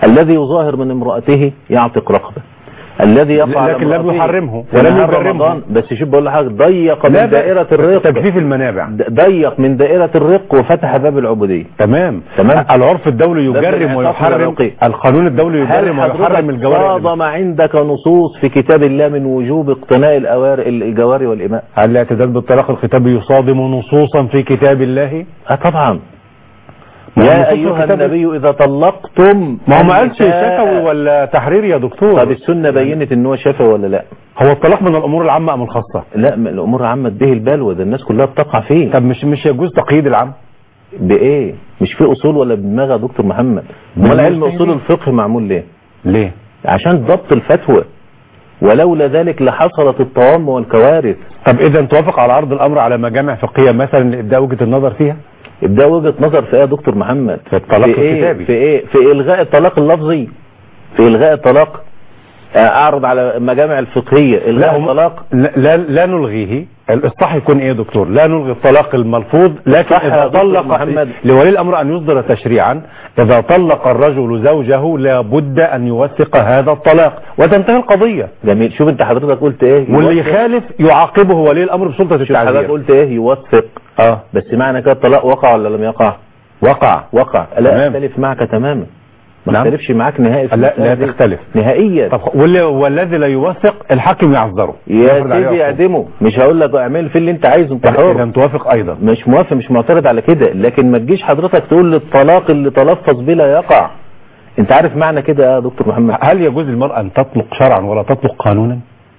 S3: الذي يظاهر من امرأته يعتق رقبة الذي يقع على
S2: لكن لم
S3: امرأته
S2: يحرمه
S3: في
S2: ولم
S3: نهار
S2: يجرمه.
S3: رمضان بس شوف بقول لحضرتك ضيق من
S2: لا
S3: دائرة الرق
S2: تجفيف المنابع
S3: د- ضيق من دائرة الرق وفتح باب العبودية
S2: تمام
S3: تمام.
S2: العرف الدولي
S3: ده
S2: يجرم
S3: بالإعتاق
S2: ويحرم
S3: والرقي.
S2: القانون الدولي
S3: هل
S2: يجرم ويحرم
S3: حضرتك
S2: الجواري
S3: صادم عندك نصوص في كتاب الله من وجوب اقتناء الأوار- الجواري والإماء
S2: هل الاعتداد بالطلاق الختابي يصادم نصوصا في كتاب الله
S3: اه طبعا
S2: ما هو
S3: يا
S2: نصوص
S3: أيها
S2: الكتاب-
S3: النبي إذا طلقتم
S2: ما هو ما قالش
S3: النساء-
S2: شفوي ولا تحرير يا دكتور
S3: طب السنة بينت ان هو شافي ولا لا
S2: هو الطلاق من الامور العامه ام الخاصه
S3: لا ما الامور عمت به البلوى ده الناس كلها بتقع فيه
S2: طب مش مش يجوز تقييد العام
S3: بايه مش في اصول ولا بدماغ يا دكتور محمد امال علم
S2: بالمجتهدين.
S3: اصول الفقه معمول ليه
S2: ليه
S3: عشان ضبط الفتوى ولولا ذلك لحصلت الطوام والكوارث
S2: طب اذا توافق على عرض الامر على مجامع فقهيه مثلا لابداء وجهه النظر فيها
S3: ده وجهة نظر في ايه يا دكتور محمد
S2: في الطلاق
S3: في ايه
S2: الكتابي.
S3: في ايه في الغاء الطلاق اللفظي في الغاء الطلاق آه، اعرض على المجامع الفقهية الغاء
S2: هم-
S3: الطلاق
S2: لا, لا, لا نلغيه الصح يكون ايه يا دكتور لا نلغي الطلاق الملفوظ لكن
S3: الصح يا
S2: اذا
S3: دكتور
S2: طلق
S3: محمد.
S2: لولي الامر ان يصدر تشريعا اذا طلق الرجل زوجه لابد ان يوثق هذا الطلاق وتنتهي القضيه
S3: جميل شوف انت حضرتك قلت ايه
S2: واللي
S3: يوثق.
S2: يخالف يعاقبه ولي الامر بسلطه
S3: شوف حضرتك
S2: التعزير
S3: قلت ايه يوثق
S2: اه
S3: بس معنى كده الطلاق وقع ولا لم يقع
S2: وقع
S3: وقع لا
S2: تمام.
S3: اختلف معك تماما ما
S2: نعم.
S3: اختلفش معاك نهائي في
S2: لا
S3: المسألة
S2: لا
S3: دي.
S2: تختلف
S3: نهائيا
S2: طب واللي والذي لا يوثق الحاكم يعذره
S3: يا
S2: يفرض عليه
S3: سيدي
S2: عقوبة.
S3: اعدمه مش هقول لك اعمل في اللي انت عايزه انت حر
S2: اذا توافق ايضا
S3: مش موافق مش معترض على كده لكن ما تجيش حضرتك تقول لي الطلاق اللي تلفظ بلا يقع انت عارف معنى كده يا دكتور محمد
S2: هل يجوز للمرأة أن تطلق شرعا ولا تطلق قانونا؟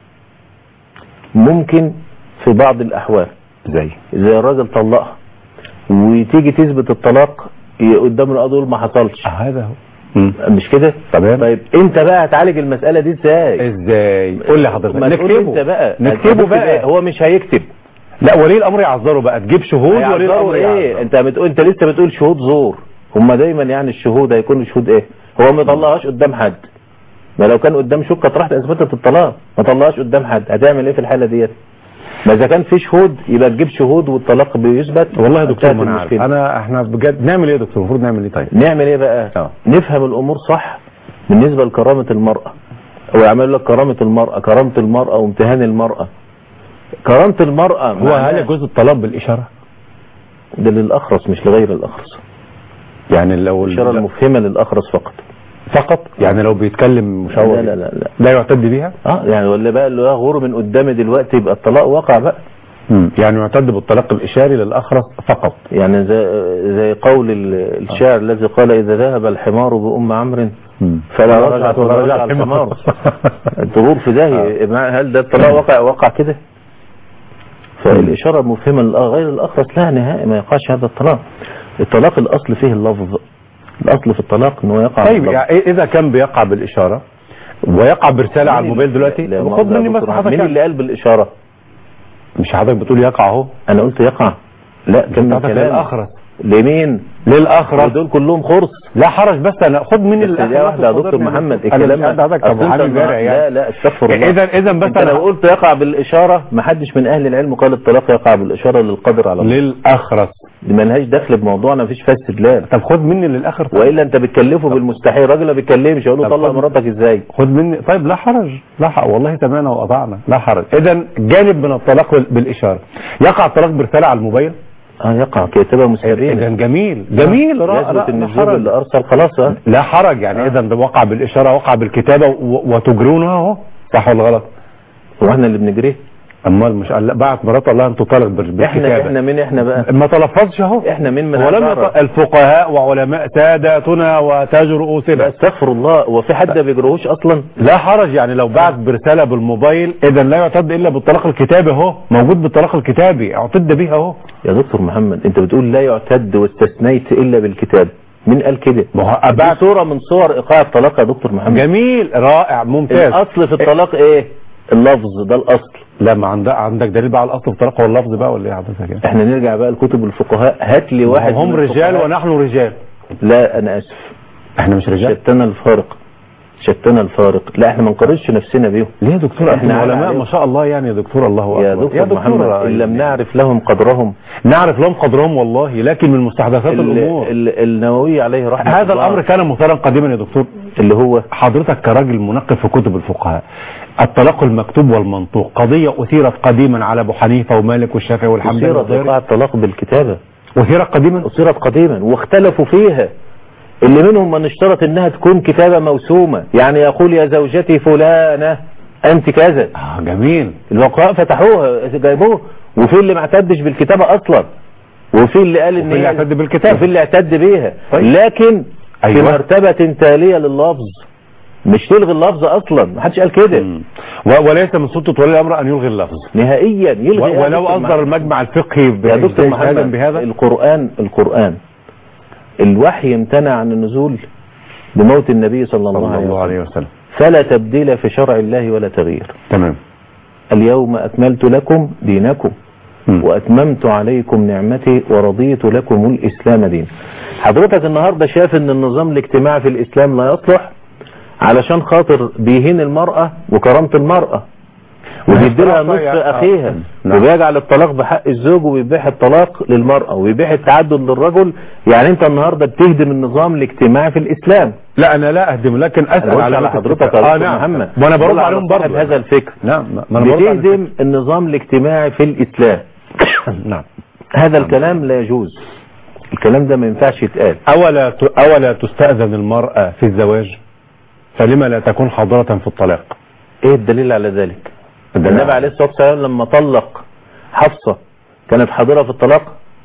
S3: ممكن في بعض الاحوال
S2: زي
S3: زي الراجل طلقها وتيجي تثبت الطلاق ي- قدام القاضي يقول ما حصلش
S2: هذا هو
S3: مش كده
S2: تمام.
S3: طيب انت بقى هتعالج المسألة دي ازاي
S2: ازاي؟ قول لي حضرتك
S3: ما تقول
S2: نكتبه
S3: انت بقى
S2: نكتبه
S3: هتكتب
S2: بقى
S3: ايه؟ هو مش هيكتب
S2: لا ولي الامر يعذره بقى تجيب شهود ولي
S3: هيعذروا
S2: الامر
S3: ايه
S2: يعذره
S3: انت بتقول انت لسه بتقول شهود زور هم دايما يعني الشهود هيكونوا شهود ايه هو ما طلعهاش قدام حد ما لو كان قدام شهود كانت راحت اثبتت الطلاق ما طلعهاش قدام حد هتعمل ايه في الحاله ديت ما اذا كان في شهود يبقى تجيب شهود والطلاق بيثبت
S2: والله يا دكتور
S3: انتهت
S2: ما انا عارف
S3: المشكلة.
S2: انا احنا بجد نعمل ايه يا دكتور المفروض نعمل ايه طيب؟
S3: نعمل ايه بقى
S2: اه.
S3: نفهم الامور صح بالنسبه لكرامه المراه هو يعمل لك كرامه المراه كرامه المراه وامتهان المراه كرامه المراه
S2: هو هل
S3: معناه-
S2: يجوز الطلاق بالاشاره؟
S3: ده للاخرس مش لغير الاخرس
S2: يعني لو
S3: الاشاره المفهمه للاخرس فقط
S2: فقط يعني لو بيتكلم مشوه
S3: لا لا لا لا
S2: لا يعتد بيها؟
S3: اه يعني ولا بقى اللي هو غور من قدامي دلوقتي يبقى الطلاق وقع بقى
S2: يعني يعتد بالطلاق الاشاري للاخرس فقط
S3: يعني زي, زي قول ال- الشاعر الذي قال اذا ذهب الحمار بأم عمرو فلا رجعت ولا رجع الحمار الظهور في داهية مع- هل ده الطلاق وقع وقع كده فالإشارة المفهمة للأ- غير الأخرس لا نهائي ما يقعش هذا الطلاق الطلاق الأصل فيه اللفظ الأصل في الطلاق أنه يقع
S2: طيب
S3: باللفظ.
S2: يعني اذا كان بيقع بالاشاره ويقع برساله على
S3: مين
S2: الموبايل
S3: اللي-
S2: دلوقتي
S3: لا،
S2: طب
S3: ما
S2: خد
S3: هو
S2: مني
S3: ده
S2: بس
S3: دكتور
S2: حضرتك
S3: مين
S2: يعني.
S3: اللي قال بالإشارة
S2: مش حضرتك بتقول يقع اهو
S3: أنا قلت يقع لا كمل
S2: حضرتك
S3: كلام
S2: للاخرس
S3: لمين
S2: للاخرس
S3: ودول كلهم خرص
S2: لا حرج بس انا خد مني
S3: بس دي واحدة يا دكتور محمد
S2: الكلام
S3: الكلام
S2: حضرتك
S3: أصل
S2: ابو
S3: أنت
S2: حامد
S3: النهار-
S2: بارع
S3: لا
S2: يعني
S3: لا استغفر الله
S2: اذا اذا بس
S3: انت
S2: انا
S3: لو قلت يقع بالإشارة ما حدش من أهل العلم قال الطلاق يقع بالإشارة للقدر على الله
S2: للاخرس
S3: دي ملهاش دخل بموضوعنا مفيش فيها استدلال
S2: طب خد مني للاخر طيب.
S3: والا انت بتكلفه بالمستحيل راجل ما بيتكلمش يقول له
S2: طب
S3: طلق
S2: خد-
S3: مراتك ازاي
S2: خد مني طيب لا حرج لا حرج والله سمعنا واطعنا لا حرج اذا جانب من الطلاق بال- بالاشاره يقع الطلاق برساله على الموبايل
S3: اه يقع كتابه مستبينه
S2: اذا جميل جميل رائع
S3: يثبت ان
S2: لا
S3: الزوج
S2: حرج
S3: اللي ارسل خلاص اه
S2: لا حرج يعني اذا ده وقع بالاشاره وقع بالكتابه و- وتجرونها اهو صح ولا غلط؟
S3: هو احنا اللي بنجريه
S2: امال مش قال لا بعت مراته الله ان تطالق بال-
S3: احنا
S2: بالكتابه
S3: احنا مين احنا بقى
S2: ما تلفظش اهو
S3: احنا مين من
S2: ولم
S3: هنعرف؟
S2: يط... الفقهاء وعلماء ساداتنا وتاج رؤوسنا
S3: استغفر الله هو في حد ما بيجروهوش اصلا
S2: لا حرج يعني لو بعت برساله بالموبايل اذا لا يعتد الا بالطلاق الكتابي اهو موجود بالطلاق الكتابي اعتد بها اهو
S3: يا دكتور محمد انت بتقول لا يعتد واستثنيت الا بالكتاب مين قال كده
S2: ما هو
S3: دي
S2: بعت
S3: صورة من صور ايقاع الطلاق يا دكتور محمد
S2: جميل رائع ممتاز
S3: الاصل في الطلاق ايه اللفظ ده الاصل
S2: لا ما عندك عندك دليل بقى على الاصل في الطلاق واللفظ بقى ولا ايه حضرتك يعني؟
S3: احنا نرجع بقى لكتب الفقهاء هات لي واحد
S2: هم
S3: من
S2: رجال
S3: الفقهاء.
S2: ونحن رجال
S3: لا انا اسف
S2: احنا مش رجال
S3: شتنا الفارق شتنا الفارق لا احنا ما نقارنش نفسنا بيهم
S2: ليه يا دكتور
S3: إحنا
S2: احنا علماء
S3: عليهم.
S2: ما شاء الله يعني يا دكتور الله
S3: يا
S2: اكبر
S3: دكتور, محمد ان لم نعرف لهم قدرهم
S2: نعرف لهم قدرهم والله لكن من مستحدثات
S3: ال-
S2: الامور
S3: ال- النووي عليه رحمه
S2: هذا
S3: الله
S2: الامر كان مثيرا قديما يا دكتور
S3: اللي هو
S2: حضرتك كراجل منقب في كتب الفقهاء الطلاق المكتوب والمنطوق قضية أثيرت قديما على أبو حنيفة ومالك والشافعي والحمد لله
S3: أثيرت وقاع الطلاق بالكتابة
S2: أثيرت قديما
S3: أثيرت قديما واختلفوا فيها اللي منهم من اشترط انها تكون كتابة موسومة يعني يقول يا زوجتي فلانة انت كذا
S2: آه جميل
S3: الفقهاء فتحوها جايبوه وفي اللي ما اعتدش بالكتابة اصلا وفي اللي قال ان
S2: وفي اللي
S3: هي-
S2: اعتد بالكتابة.
S3: وفي اللي اعتد بيها
S2: طيب.
S3: لكن في
S2: أيوة.
S3: مرتبة تالية لللفظ مش تلغي اللفظ اصلا ما حدش قال كده
S2: مم. و- وليس من سلطة ولي الأمر أن يلغي اللفظ
S3: نهائيا يلغي
S2: و- ولو
S3: دكتور
S2: أصدر المجمع الفقهي ب-
S3: يا دكتور
S2: اجتهادا
S3: محمد
S2: بهذا
S3: القرآن القرآن الوحي امتنع عن النزول بموت النبي صلى الله,
S2: صلى
S3: عليه
S2: الله
S3: وسلم
S2: عليه وسلم
S3: فلا تبديل في شرع الله ولا تغيير
S2: تمام
S3: اليوم أكملت لكم دينكم
S2: مم.
S3: وأتممت عليكم نعمتي ورضيت لكم الإسلام دين حضرتك النهاردة شايف ان النظام الاجتماعي في الإسلام لا يصلح علشان خاطر بيهين المرأة وكرامة المرأة وبيدي لها
S2: الطلاق
S3: نصف
S2: يا-
S3: أخيها
S2: نعم.
S3: وبيجعل الطلاق بحق الزوج وبيبيح الطلاق للمرأة وبيبيح التعدد للرجل يعني انت النهاردة بتهدم النظام الاجتماعي في الإسلام
S2: لا أنا لا أهدم لكن
S3: أنا
S2: أسأل
S3: بقولش
S2: على
S3: على
S2: بيت
S3: حضرتك
S2: الفقه.
S3: يا
S2: آه
S3: دكتور
S2: نعم
S3: محمد
S2: وأنا برد
S3: بقول على
S2: عليهم
S3: صاحب
S2: برضه
S3: هذا الفكر
S2: نعم ما أنا برد على
S3: بتهدم النظام الاجتماعي في الإسلام
S2: الفكر. نعم
S3: هذا الكلام لا يجوز الكلام ده ما ينفعش يتقال
S2: أولا ت- أولا تستأذن المرأة في الزواج فلما لا تكون حاضرة في الطلاق
S3: ايه الدليل على ذلك
S2: الدليل
S3: النبي عليه الصلاة والسلام لما طلق حفصة كانت حاضرة في الطلاق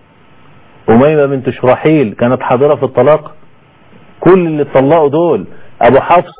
S3: أميمة بنت شراحيل كانت حاضرة في الطلاق كل اللي اتطلقوا دول أبو حفص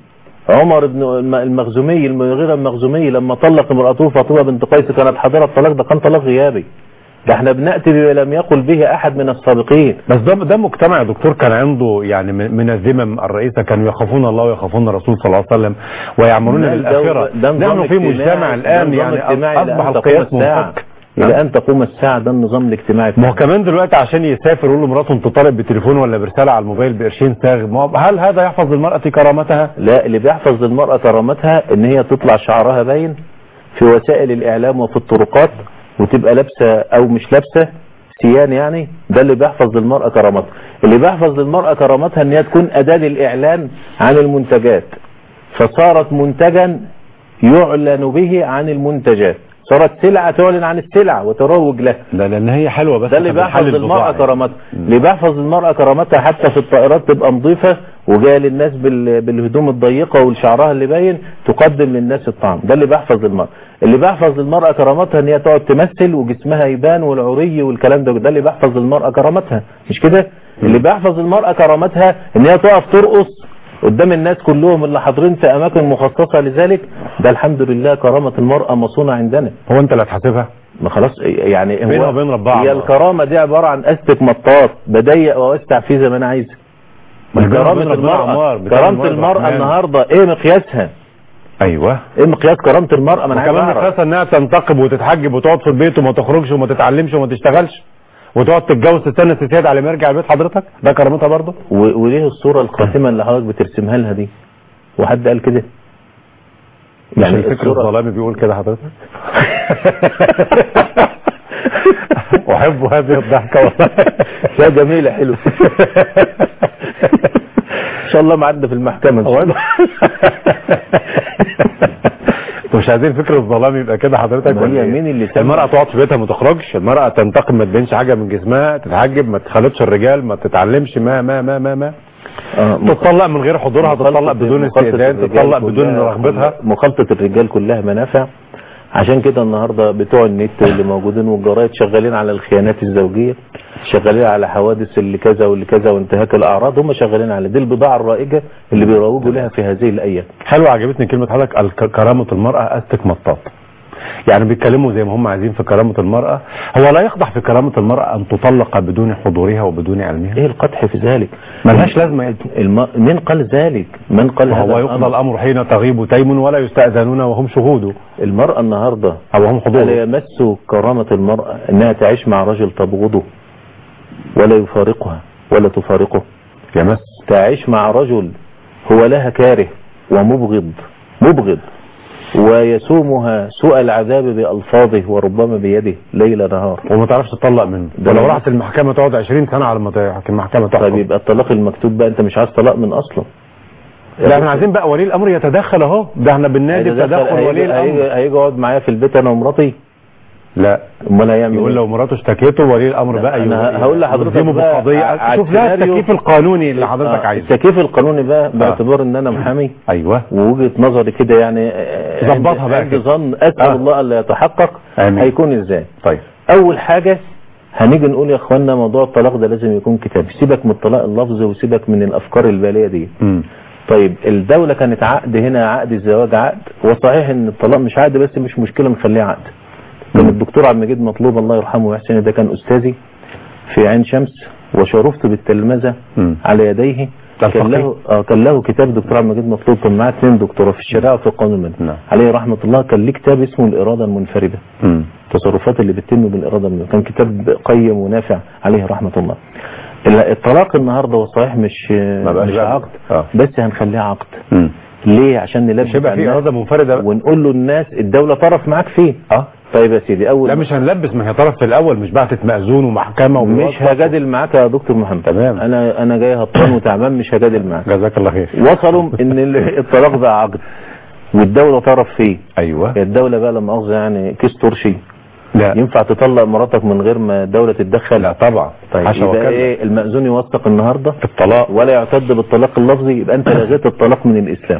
S3: عمر بن الم- المخزومي المغيرة المخزومي لما طلق امرأته فاطمة بنت قيس كانت حاضرة الطلاق ده كان طلاق غيابي ده احنا بنأتي بما لم يقل به أحد من السابقين
S2: بس ده ده مجتمع يا دكتور كان عنده يعني من من الذمم الرئيسة كانوا يخافون الله ويخافون الرسول صلى الله عليه وسلم ويعملون
S3: ده-
S2: بالآخرة
S3: ده نظام
S2: نحن في
S3: اجتماعي-
S2: مجتمع
S3: ده
S2: الآن
S3: نظام
S2: يعني
S3: اجتماعي إلى
S2: أصبح
S3: أن تقوم
S2: القياس
S3: الساعة.
S2: منفك
S3: إلى أن تقوم الساعة ده النظام الاجتماعي
S2: ما هو كمان دلوقتي عشان يسافر يقول لمراته انت طالب بتليفون ولا برسالة على الموبايل بقرشين ساغ ما هو- هل هذا يحفظ للمرأة كرامتها؟
S3: لا اللي بيحفظ للمرأة كرامتها ان هي تطلع شعرها باين في وسائل الاعلام وفي الطرقات وتبقى لابسة او مش لابسة سيان يعني ده اللي بيحفظ للمرأة كرامتها اللي بيحفظ للمرأة كرامتها ان هي تكون اداة للاعلان عن المنتجات فصارت منتجا يعلن به عن المنتجات صارت سلعة تعلن عن السلع وتروج لها
S2: لا لان هي حلوة بس
S3: ده اللي
S2: فبنحل
S3: بيحفظ
S2: البضاعة
S3: المرأة
S2: يعني.
S3: كرامتها اللي بيحفظ المرأة كرامتها حتى في الطائرات تبقى نظيفة وجاية للناس بال- بالهدوم الضيقة والشعرها اللي باين تقدم للناس الطعام ده اللي بيحفظ المرأة اللي بيحفظ المرأة كرامتها ان هي تقعد تمثل وجسمها يبان والعري والكلام ده ده اللي بيحفظ المرأة كرامتها مش كده اللي بيحفظ المرأة كرامتها ان هي تقف ترقص قدام الناس كلهم اللي حاضرين في اماكن مخصصة لذلك ده الحمد لله كرامة المرأة مصونة عندنا
S2: هو انت اللي هتحاسبها؟
S3: ما خلاص يعني هو
S2: بينها وبين ربها
S3: هي
S2: عمار.
S3: الكرامة دي عبارة عن استك مطاط بضيق واوسع فيه زي ما انا عايز
S2: ما هي بينها
S3: كرامة
S2: وبين ربنا عمار،
S3: المرأة
S2: بتاع
S3: كرامة
S2: المرأة
S3: المرأة
S2: الرحمن.
S3: النهاردة ايه مقياسها
S2: ايوه
S3: ايه مقياس كرامة المرأة ما انا عايز
S2: وكمان
S3: اعرف
S2: مقياسها انها تنتقب وتتحجب وتقعد في البيت وما تخرجش وما تتعلمش وما تشتغلش وتقعد تتجوز تستنى الستات على ما يرجع البيت حضرتك ده كرامتها برضه
S3: و- وليه الصورة القاتمة اللي حضرتك بترسمها لها دي وحد قال كده
S2: مش الفكر الظلامي بيقول كده حضرتك احب هذه الضحكه والله
S3: لا جميلة حلو ان شاء الله معدنا في المحكمة إن شاء
S2: هو
S3: الله.
S2: انتوا مش عايزين فكر الظلام يبقى كده حضرتك
S3: ما
S2: ولا
S3: هي
S2: إيه؟
S3: مين اللي سمع؟
S2: المرأة تقعد في بيتها ما تخرجش المرأة تنتقم ما تبينش حاجة من جسمها تتحجب ما تخالطش الرجال ما تتعلمش ما ما ما ما ما
S3: آه،
S2: تطلق من غير حضورها تطلق
S3: مخالطة-
S2: بدون
S3: مخالطة
S2: استئذان
S3: الرجال
S2: تطلق بدون
S3: كلها-
S2: رغبتها
S3: مخالطة الرجال كلها منافع عشان كده النهاردة بتوع النت اللي موجودين والجرايد شغالين على الخيانات الزوجية شغالين على حوادث اللي كذا واللي كذا وانتهاك الأعراض هم شغالين على دي البضاعة الرائجة اللي بيروجوا لها في هذه الأيام
S2: حلوة عجبتني كلمة حضرتك الك- كرامة المرأة أستك مطاط يعني بيتكلموا زي ما هم عايزين في كرامة المرأة هو لا يقدح في كرامة المرأة أن تطلق بدون حضورها وبدون علمها
S3: ايه القدح في ذلك
S2: ملهاش لازمة يا
S3: الم... من قال ذلك من قال هذا
S2: هو يقضى
S3: الأمر؟
S2: الأمر حين تغيب تيم ولا يستأذنون وهم شهود
S3: المرأة النهاردة
S2: أو هم حضور
S3: ألا يمس كرامة المرأة أنها تعيش مع رجل تبغضه ولا يفارقها ولا تفارقه
S2: يمس
S3: تعيش مع رجل هو لها كاره ومبغض مبغض ويسومها سوء العذاب بألفاظه وربما بيده ليل نهار
S2: وما تعرفش تطلق منه
S3: ده
S2: ولو
S3: أنا-
S2: راحت المحكمة تقعد 20 سنة على ما تحكم المحكمة تحكم
S3: طيب يبقى الطلاق المكتوب بقى انت مش عايز طلاق من اصلا
S2: لا احنا عايزين بقى ولي الامر يتدخل اهو ده احنا بالنادي
S3: هيتدخل-
S2: بتدخل ولي
S3: هيجي-
S2: الامر
S3: هيجي هيجي يقعد معايا في البيت انا ومراتي
S2: لا
S3: امال هيعمل
S2: يقول
S3: ايه؟
S2: لو مراته اشتكيته ولي الامر
S3: لا،
S2: بقى
S3: أنا
S2: يو-
S3: هقول لحضرتك
S2: يلزمه
S3: بقى
S2: بالقضية
S3: ع-
S2: شوف لها
S3: على السيناريو-
S2: التكييف القانوني اللي حضرتك
S3: آه،
S2: عايزه
S3: التكييف القانوني بقى باعتبار ان انا محامي
S2: ايوه
S3: ووجهه نظري كده يعني آه،
S2: ظبطها
S3: عند-
S2: بقى
S3: عند
S2: كده.
S3: ظن اسال
S2: آه.
S3: الله الا يتحقق
S2: آمين.
S3: هيكون ازاي
S2: طيب
S3: اول حاجه هنيجي نقول يا اخوانا موضوع الطلاق ده لازم يكون كتابي سيبك من الطلاق اللفظي وسيبك من الافكار الباليه دي
S2: امم
S3: طيب الدولة كانت عقد هنا عقد الزواج عقد وصحيح ان الطلاق مش عقد بس مش مشكلة نخليه عقد كان الدكتور عبد المجيد مطلوب الله يرحمه ويحسن ده كان استاذي في عين شمس وشرفت بالتلمذة
S2: مم.
S3: على يديه
S2: ده
S3: كان
S2: الفقيه.
S3: له آه كان له كتاب دكتور عبد المجيد مطلوب كان معاه اثنين دكتوراه في الشريعه وفي القانون المدني
S2: نعم.
S3: عليه رحمه الله كان ليه كتاب اسمه الاراده المنفرده
S2: امم
S3: التصرفات اللي بتتم بالاراده المنفرده كان كتاب قيم ونافع عليه رحمه الله ال- الطلاق النهارده هو صحيح مش
S2: ما بقاش
S3: مش
S2: بقى.
S3: عقد
S2: آه.
S3: بس هنخليه عقد
S2: امم
S3: ليه عشان نلبس
S2: مش هيبقى
S3: على
S2: في
S3: الناس
S2: اراده منفرده بقى.
S3: ونقول له الناس الدوله طرف معاك فيه
S2: اه
S3: طيب يا سيدي اول
S2: لا مش هنلبس ما هي طرف في الاول مش بعتت مأذون ومحكمه
S3: مش
S2: وموظف.
S3: هجادل معاك يا دكتور محمد
S2: تمام.
S3: انا انا جاي هبطان وتعبان مش هجادل معاك
S2: جزاك الله خير
S3: وصلوا ان ال- الطلاق ده عقد والدوله طرف فيه
S2: ايوه
S3: الدوله بقى لما مؤاخذه يعني كيس ترشي
S2: لا
S3: ينفع تطلق مراتك من غير ما الدوله تتدخل
S2: لا طبعا
S3: طيب
S2: حاشا
S3: يبقى
S2: وكلا.
S3: ايه المأذون يوثق النهارده
S2: الطلاق
S3: ولا يعتد بالطلاق اللفظي يبقى انت لغيت الطلاق من الاسلام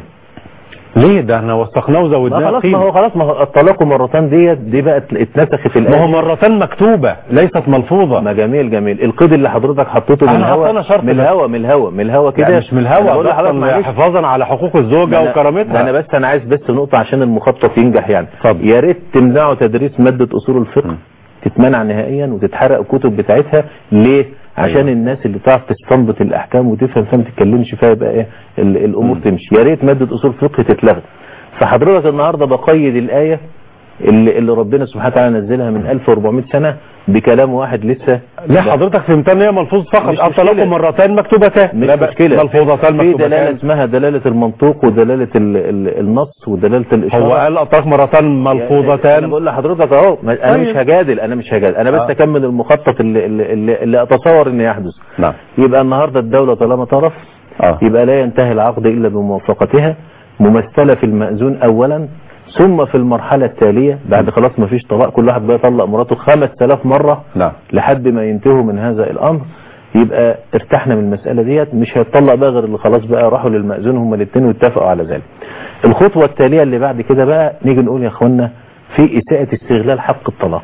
S2: ليه ده احنا وثقناه
S3: ما
S2: وزودناه
S3: خلاص ما
S2: قيمة.
S3: هو خلاص ما هو الطلاق مرتان ديت دي بقت اتنسخت في
S2: ما هو
S3: الآية
S2: مرتين مكتوبة ليست ملفوظة
S3: ما جميل جميل القيد اللي حضرتك حطيته من
S2: أنا
S3: الهوا
S2: حطينا شرط
S3: من
S2: بس.
S3: الهوا من الهوا من الهوا كده
S2: لا مش من
S3: أنا بقول
S2: الهوا
S3: لحضرتك
S2: ضغطا
S3: معلش.
S2: حفاظا على حقوق الزوجة
S3: ما أنا-
S2: وكرامتها
S3: ما انا بس انا عايز بس نقطة عشان المخطط ينجح يعني
S2: اتفضل.
S3: يا ريت تمنعوا تدريس مادة اصول الفقه تتمنع نهائيا وتتحرق الكتب بتاعتها ليه عشان
S2: أيوة.
S3: الناس اللي تعرف تستنبط الاحكام وتفهم فما تتكلمش فيها يبقى ايه ال- الامور تمشي يا ريت مادة اصول الفقه تتلغى فحضرتك النهارده بقيد الايه اللي, اللي ربنا سبحانه وتعالى نزلها من 1400 سنه بكلام واحد لسه
S2: لا حضرتك فهمتها ان هي ملفوظ فقط
S3: مش
S2: الطلاق
S3: مشكلة.
S2: مرتين مكتوبتان
S3: مش
S2: لا بأس.
S3: مشكلة
S2: ملفوظتان
S3: في دلالة
S2: مكتوبتان
S3: اسمها دلالة المنطوق ودلالة ال ال النص ودلالة الإشارة
S2: هو قال الطلاق مرتين
S3: انا
S2: ملفوظتان
S3: بقول لحضرتك اهو ما- انا
S2: طيب.
S3: مش هجادل انا مش هجادل انا بس
S2: آه.
S3: اكمل المخطط اللي, اللي, اللي, اللي اتصور ان يحدث
S2: نعم
S3: يبقى النهارده الدولة طالما طرف
S2: اه
S3: يبقى لا ينتهي العقد الا بموافقتها ممثلة في المأذون اولا ثم في المرحلة التالية بعد خلاص ما فيش طلاق كل واحد بقى يطلق مراته 5000 مرة
S2: نعم
S3: لحد ما ينتهوا من هذا الامر يبقى ارتحنا من المسألة ديت مش هيطلق بقى غير اللي خلاص بقى راحوا للمأذون هما الاثنين واتفقوا على ذلك الخطوة التالية اللي بعد كده بقى نيجي نقول يا اخوانا في إساءة استغلال حق الطلاق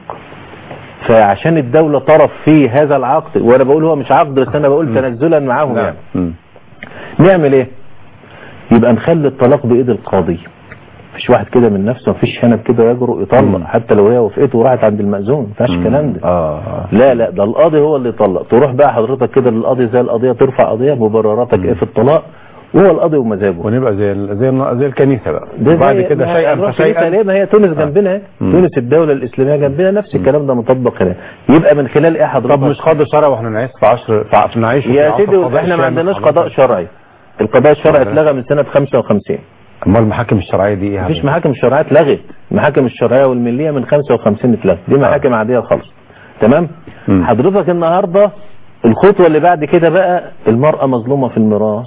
S3: فعشان الدولة طرف في هذا العقد وانا بقول هو مش عقد بس انا بقول تنزلا معاهم
S2: نعم
S3: يعني
S2: مم.
S3: نعمل ايه يبقى نخلي الطلاق بايد القاضي مفيش واحد كده من نفسه مفيش شنب كده يجرؤ يطلق
S2: مم.
S3: حتى لو هي وافقته وراحت عند المأذون ما ينفعش الكلام ده
S2: اه آه.
S3: لا لا ده القاضي هو اللي يطلق تروح بقى حضرتك كده للقاضي زي القضية ترفع قضية مبرراتك ايه في الطلاق وهو القاضي ومذهبه
S2: ونبقى زي ال- زي ال- زي الكنيسة بقى
S3: ده
S2: بعد
S3: زي-
S2: كده
S3: ما
S2: شيئا
S3: هنروح كنيسة
S2: فشيئا
S3: ليه ما هي تونس جنبنا اهي.
S2: مم.
S3: تونس الدولة الإسلامية جنبنا نفس الكلام ده مطبق هنا يبقى من خلال ايه حضرتك
S2: طب مش قاضي شرعي واحنا نعيش في عشر في ع- نعيش في
S3: يا
S2: عصر
S3: سيدي
S2: قضاء
S3: احنا ما
S2: الشام
S3: عندناش
S2: حضرتك.
S3: قضاء شرعي القضاء الشرعي
S2: عندنا.
S3: اتلغى من سنة 55
S2: امال المحاكم الشرعية دي ايه يا
S3: مفيش
S2: حبيبي؟
S3: محاكم الشرعية اتلغت المحاكم الشرعية والملية من 55 اتلغت دي محاكم عادية خالص تمام
S2: مم.
S3: حضرتك النهاردة الخطوة اللي بعد كده بقى المرأة مظلومة في الميراث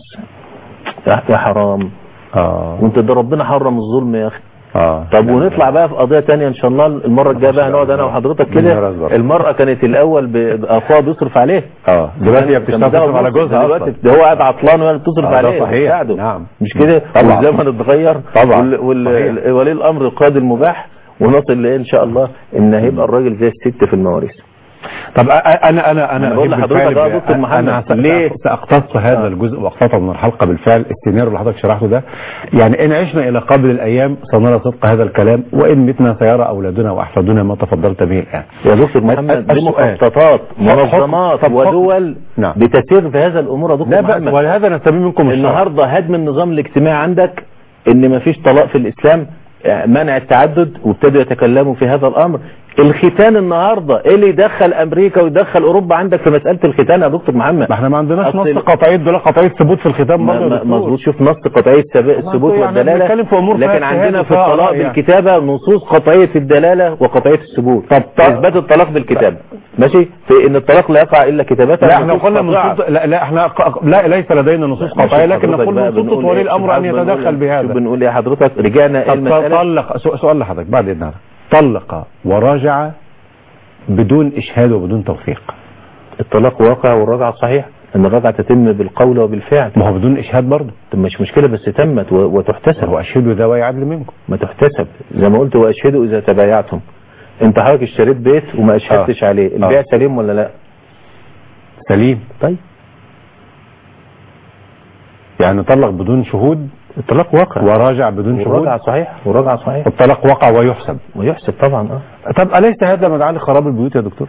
S3: يا يا حرام
S2: اه
S3: وانت ده ربنا حرم الظلم يا اخي
S2: اه
S3: طب ونطلع بقى في قضية تانية ان شاء الله المرة الجاية بقى نقعد انا وحضرتك كده
S2: بالميراث برضه.
S3: المرأة كانت الاول ب- اخوها بيصرف عليه
S2: اه دلوقتي هي
S3: كان
S2: بتشتغل
S3: بتاخد
S2: على
S3: نص،
S2: جوزها
S3: دلوقتي
S2: اصلا
S3: ده هو قاعد عطلان وهي بتصرف
S2: آه، ده
S3: عليه
S2: صحيح.
S3: وتساعده.
S2: نعم.
S3: مش كده
S2: طبعا.
S3: والزمن اتغير
S2: طبعا.
S3: وال- وال-
S2: صحيح.
S3: ولي الامر قاد المباح ونصل لايه ان شاء الله ان هيبقى الراجل زي الست في المواريث
S2: طب أ- أ- انا انا انا
S3: أنا بقول
S2: أجيب
S3: لحضرتك
S2: بالفعل
S3: آه
S2: ب-
S3: دكتور محمد.
S2: انا سأ-
S3: ليه؟
S2: ساقتص هذا
S3: آه.
S2: الجزء واقتطع من الحلقه بالفعل السيناريو اللي حضرتك شرحته ده يعني ان عشنا الى قبل الايام سنرى صدق هذا الكلام وان متنا سيرى اولادنا واحفادنا ما تفضلت به الان
S3: يا دكتور محمد دي
S2: السؤال.
S3: مخططات
S2: حكم-
S3: منظمات
S2: طب حكم.
S3: ودول
S2: نعم.
S3: بتسير في هذا الامور يا
S2: لا
S3: دكتور
S2: بأس
S3: محمد
S2: ولهذا نستفيد منكم الشرع
S3: النهارده هدم النظام الاجتماعي عندك ان مفيش طلاق في الاسلام منع التعدد وابتدوا يتكلموا في هذا الامر الختان النهارده ايه اللي يدخل امريكا ويدخل اوروبا عندك في مساله الختان يا دكتور محمد
S2: ما احنا ما عندناش
S3: أصل
S2: نص
S3: ال-
S2: قطعيه دول قطعيه ثبوت في الختام
S3: ما-
S2: برضه يا
S3: ما-
S2: دكتور.
S3: مظبوط شوف نص قطعيه سب- الثبوت
S2: يعني
S3: والدلاله
S2: بنتكلم في أمور فيها
S3: لكن
S2: اجتهاد
S3: عندنا في
S2: وفيها
S3: الطلاق
S2: آراء يعني.
S3: بالكتابه نصوص قطعيه الدلاله وقطعيه الثبوت
S2: طب ط-
S3: اثبات الطلاق بالكتابه ماشي في ان الطلاق لا يقع الا كتابه
S2: لا احنا
S3: نصوص
S2: قلنا
S3: قاطعة.
S2: نصوص لا لا احنا ق- لا ليس لدينا نصوص
S3: ماشي
S2: قطعيه لكن
S3: حضرتك
S2: نقول
S3: بقى
S2: من سلطه
S3: بنقول
S2: ولي
S3: إيه؟
S2: الامر ان
S3: شوف بنقول-
S2: يتدخل
S3: شوف
S2: بهذا
S3: بنقول ايه حضرتك رجعنا ايه
S2: طب
S3: المساله
S2: طلق سؤ- سؤال لحضرتك بعد اذنك طلق وراجع بدون اشهاد وبدون توثيق
S3: الطلاق واقع والرجعه صحيح ان الرجعه تتم بالقول وبالفعل
S2: ما هو بدون اشهاد برضه
S3: طب مش مشكله بس تمت و- وتحتسب
S2: هو اشهدوا ذوي عدل منكم
S3: ما تحتسب زي ما قلت واشهدوا اذا تبايعتم انت حضرتك اشتريت بيت وما اشهدتش
S2: آه.
S3: عليه البيع سليم ولا لا
S2: سليم
S3: طيب
S2: يعني طلق بدون شهود
S3: الطلاق واقع
S2: وراجع بدون شهود
S3: والرجعه صحيح والرجعه صحيح
S2: الطلاق وقع ويحسب
S3: ويحسب طبعا اه
S2: طب أليس هذا مدعاة لخراب البيوت يا دكتور؟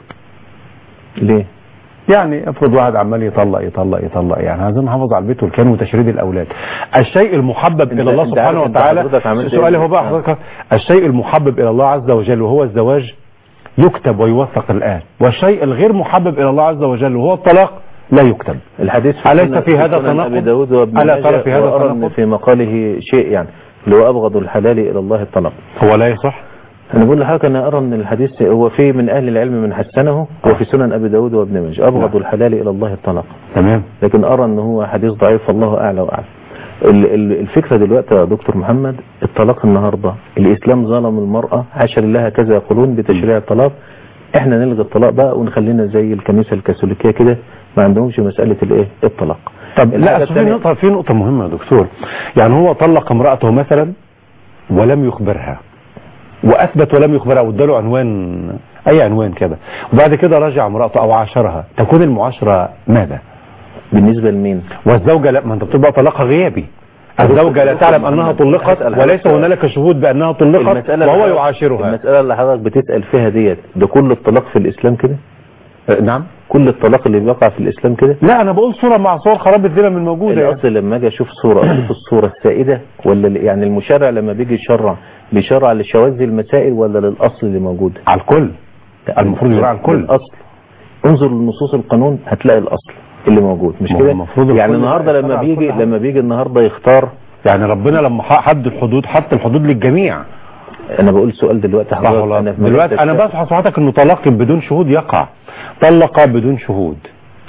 S3: ليه
S2: يعني افرض واحد عمال يطلق يطلق يطلق يعني عايزين نحافظ على البيت والكلام وتشريد الاولاد الشيء المحبب
S3: انت-
S2: الى الله
S3: انت
S2: سبحانه
S3: عارف انت
S2: وتعالى
S3: حضرتك عملت
S2: سؤالي
S3: ايه؟
S2: هو بقى
S3: آه.
S2: حضرتك الشيء المحبب الى الله عز وجل وهو الزواج يكتب ويوثق الان والشيء الغير محبب الى الله عز وجل وهو الطلاق لا يكتب
S3: الحديث في
S2: أليس
S3: سنن-
S2: في هذا
S3: سنن
S2: تناقض؟
S3: ابي داود وابن
S2: ألا
S3: ماجه
S2: ترى في هذا
S3: وأرى ان
S2: تناقض؟
S3: في مقاله شيء يعني اللي هو ابغض الحلال الى الله الطلاق
S2: هو لا يصح
S3: انا بقول لحضرتك انا ارى ان الحديث هو في من اهل العلم من حسنه وفي سنن ابي داود وابن ماجه ابغض
S2: نعم.
S3: الحلال الى الله الطلاق
S2: تمام
S3: لكن ارى ان هو حديث ضعيف والله اعلى واعلم ال- ال- الفكره دلوقتي يا دكتور محمد الطلاق النهارده الاسلام ظلم المراه عشر لها كذا يقولون بتشريع الطلاق احنا نلغي الطلاق بقى ونخلينا زي الكنيسه الكاثوليكيه كده ما عندهمش مساله الايه الطلاق
S2: طب
S3: الحاجة
S2: لا أصل في
S3: الثانية-
S2: نقطة في نقطة مهمة يا دكتور يعني هو طلق امرأته مثلا ولم يخبرها وأثبت ولم يخبرها واداله عنوان أي عنوان كده وبعد كده رجع امرأته أو عاشرها تكون المعاشرة ماذا؟
S3: بالنسبه لمين
S2: والزوجة لا ما أنت بتبقى طلاقها غيابي الزوجة لا تعلم أنها طلقت
S3: هسأل
S2: وليس
S3: حضرتك
S2: هنالك شهود بأنها طلقت
S3: المسألة
S2: وهو
S3: اللي-
S2: يعاشرها
S3: المسألة اللي حضرتك بتسأل فيها ديت ده كل الطلاق في الإسلام كده
S2: أه، نعم
S3: كل الطلاق اللي بيقع في الإسلام كده
S2: لا أنا بقول صورة مع صور خراب الذمم الموجودة يعني.
S3: الأصل لما أجي أشوف صورة أشوف الصورة السائدة ولا ال- يعني المشرع لما بيجي يشرع بيشرع لشواذ المسائل ولا للأصل اللي موجود
S2: على الكل
S3: لا،
S2: المفروض يراعي الكل.
S3: الأصل انظر لنصوص القانون هتلاقي الأصل اللي موجود مش
S2: ما هو
S3: كده
S2: المفروض
S3: يعني
S2: الكل
S3: النهارده
S2: يراعي
S3: لما
S2: الكل
S3: بيجي
S2: على كل
S3: لما بيجي النهارده يختار
S2: يعني ربنا لما حد الحدود حط الحدود للجميع
S3: انا بقول سؤال دلوقتي
S2: صح
S3: حضرتك
S2: ولا
S3: انا في
S2: دلوقتي
S3: مجال
S2: انا ببحث حضرتك انه طلاق بدون شهود يقع طلق بدون شهود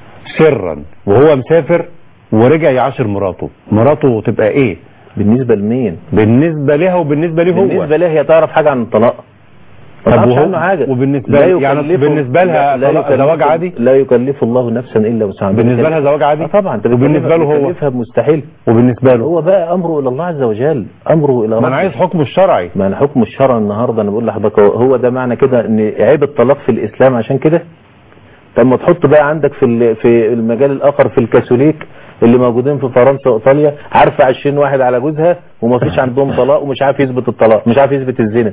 S2: سرا وهو مسافر ورجع يعاشر مراته مراته تبقى ايه
S3: بالنسبة لمين
S2: بالنسبة لها وبالنسبة ليه هو
S3: بالنسبة لها هي تعرف حاجة عن الطلاق ما
S2: طب
S3: تعرفش
S2: وهو-
S3: عنه حاجة
S2: وبالنسبة
S3: لا
S2: لي- يعني
S3: يكلف-
S2: بالنسبة لها
S3: لا- لا
S2: طلاق-
S3: يكلف-
S2: زواج عادي؟
S3: لا يكلف الله نفسا الا وسعها
S2: بالنسبة لها زواج عادي
S3: آه طبعا انت
S2: وبالنسبة له هو
S3: بتكلفها مستحيل
S2: وبالنسبة له
S3: هو بقى امره الى الله عز وجل امره الى
S2: ما انا
S3: ربه
S2: عايز حكمه الشرعي
S3: ما انا حكم الشرع النهارده انا بقول لحضرتك هو- هو ده معنى كده ان عيب الطلاق في الاسلام عشان كده طب ما تحط بقى عندك في ال- في المجال الاخر في الكاثوليك اللي موجودين في فرنسا وايطاليا عارفه 20 واحد على جوزها وما فيش عندهم طلاق ومش عارف يثبت الطلاق مش عارف يثبت الزنا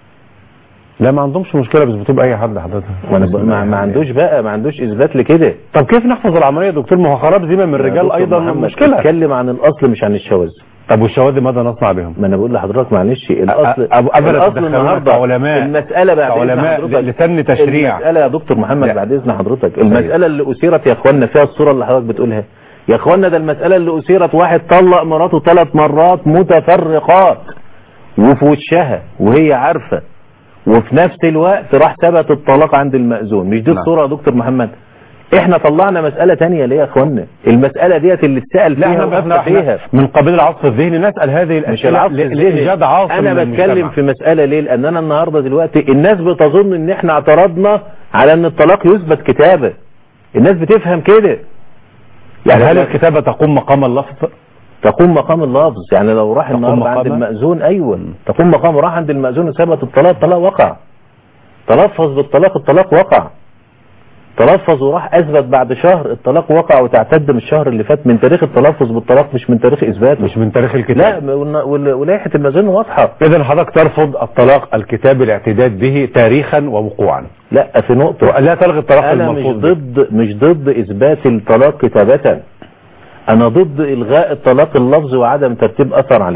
S2: لا ما عندهمش مشكلة بس بتبقى اي حد حضرتك
S3: ما, أنا ب- ما, ما عندوش بقى ما عندوش اثبات لكده
S2: طب كيف نحفظ العملية يا دكتور ما هو خراب ذمم من الرجال
S3: دكتور
S2: ايضا
S3: محمد،
S2: مشكلة
S3: اتكلم عن الاصل مش عن الشواذ
S2: طب والشواذ ماذا نصنع بهم
S3: ما انا بقول لحضرتك معلش الاصل
S2: أ- أبو- أبدا
S3: الاصل
S2: تدخلونا
S3: النهارده
S2: كعلماء-
S3: المساله بعد إذن
S2: كعلماء
S3: حضرتك
S2: لسن تشريع.
S3: المساله يا دكتور محمد
S2: لا.
S3: بعد اذن حضرتك المساله اللي اثيرت يا اخوانا فيها الصوره اللي حضرتك بتقولها يا اخوانا ده المساله اللي اثيرت واحد طلق مراته ثلاث مرات متفرقات وفي وشها وهي عارفه وفي نفس الوقت راح ثبت الطلاق عند المأذون مش دي
S2: نعم.
S3: الصوره يا دكتور محمد احنا طلعنا مسألة تانية ليه يا اخوانا المسألة ديت اللي اتسأل
S2: لا
S3: فيها
S2: احنا,
S3: وقفنا
S2: احنا,
S3: فيها
S2: احنا من قبيل العصف الذهني نسأل هذه
S3: مش
S2: الأسئلة
S3: العصف
S2: ل-
S3: الذهني.
S2: لإيجاد عاصم
S3: انا
S2: من
S3: بتكلم
S2: المجتمع.
S3: في مسألة ليه لان انا النهاردة دلوقتي الناس بتظن ان احنا اعترضنا على ان الطلاق يثبت كتابة الناس بتفهم كده
S2: يعني هل
S3: لما
S2: الكتابة تقوم مقام اللفظ
S3: تقوم مقام اللفظ يعني لو راح
S2: تقوم
S3: النهارده عند
S2: مقام-
S3: المأذون ايوه تقوم مقام راح عند المأذون وثبت الطلاق الطلاق وقع تلفظ بالطلاق الطلاق وقع تلفظ وراح اثبت بعد شهر الطلاق وقع وتعتد من الشهر اللي فات من تاريخ التلفظ بالطلاق مش من تاريخ اثباته
S2: مش من تاريخ
S3: لا
S2: الكتاب
S3: ون- ول- ولائحة المأذون واضحة
S2: إذا حضرتك ترفض الطلاق الكتاب الاعتداد به تاريخا ووقوعا
S3: لا في نقطة
S2: لا تلغي الطلاق
S3: انا مش
S2: الملفوظ به.
S3: ضد مش ضد اثبات الطلاق كتابة انا ضد الغاء الطلاق اللفظي وعدم ترتيب اثر عليه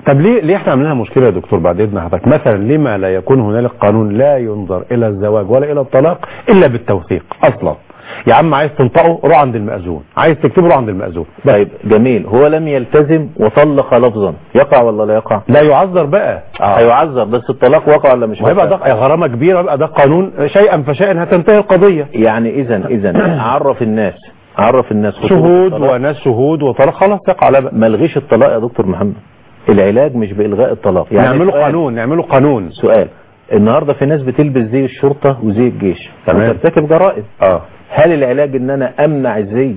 S2: طب ليه ليه احنا عاملينها مشكله يا دكتور بعد اذن حضرتك مثلا لما لا يكون هنالك قانون لا ينظر الى الزواج ولا الى الطلاق الا بالتوثيق اصلا يا عم عايز تنطقه روح عند المأذون عايز تكتبه روح عند المأذون بس.
S3: طيب جميل هو لم يلتزم وطلق لفظا يقع ولا لا يقع
S2: لا يعذر بقى
S3: هيعذر بس الطلاق وقع ولا مش
S2: ويبقى
S3: وقع
S2: ده غرامه كبيره يبقى ده قانون شيئا فشيئا هتنتهي القضيه
S3: يعني اذا اذا عرف الناس عرف الناس خطورة
S2: شهود
S3: الطلاق.
S2: وناس شهود وطلاق خلاص يقع على بقى
S3: ما الغيش الطلاق يا دكتور محمد العلاج مش بإلغاء الطلاق
S2: نعمله
S3: سؤال-
S2: قانون نعمله قانون
S3: سؤال النهارده في ناس بتلبس زي الشرطة وزي الجيش
S2: تمام.
S3: وترتكب جرائم
S2: اه
S3: هل العلاج ان انا امنع الزي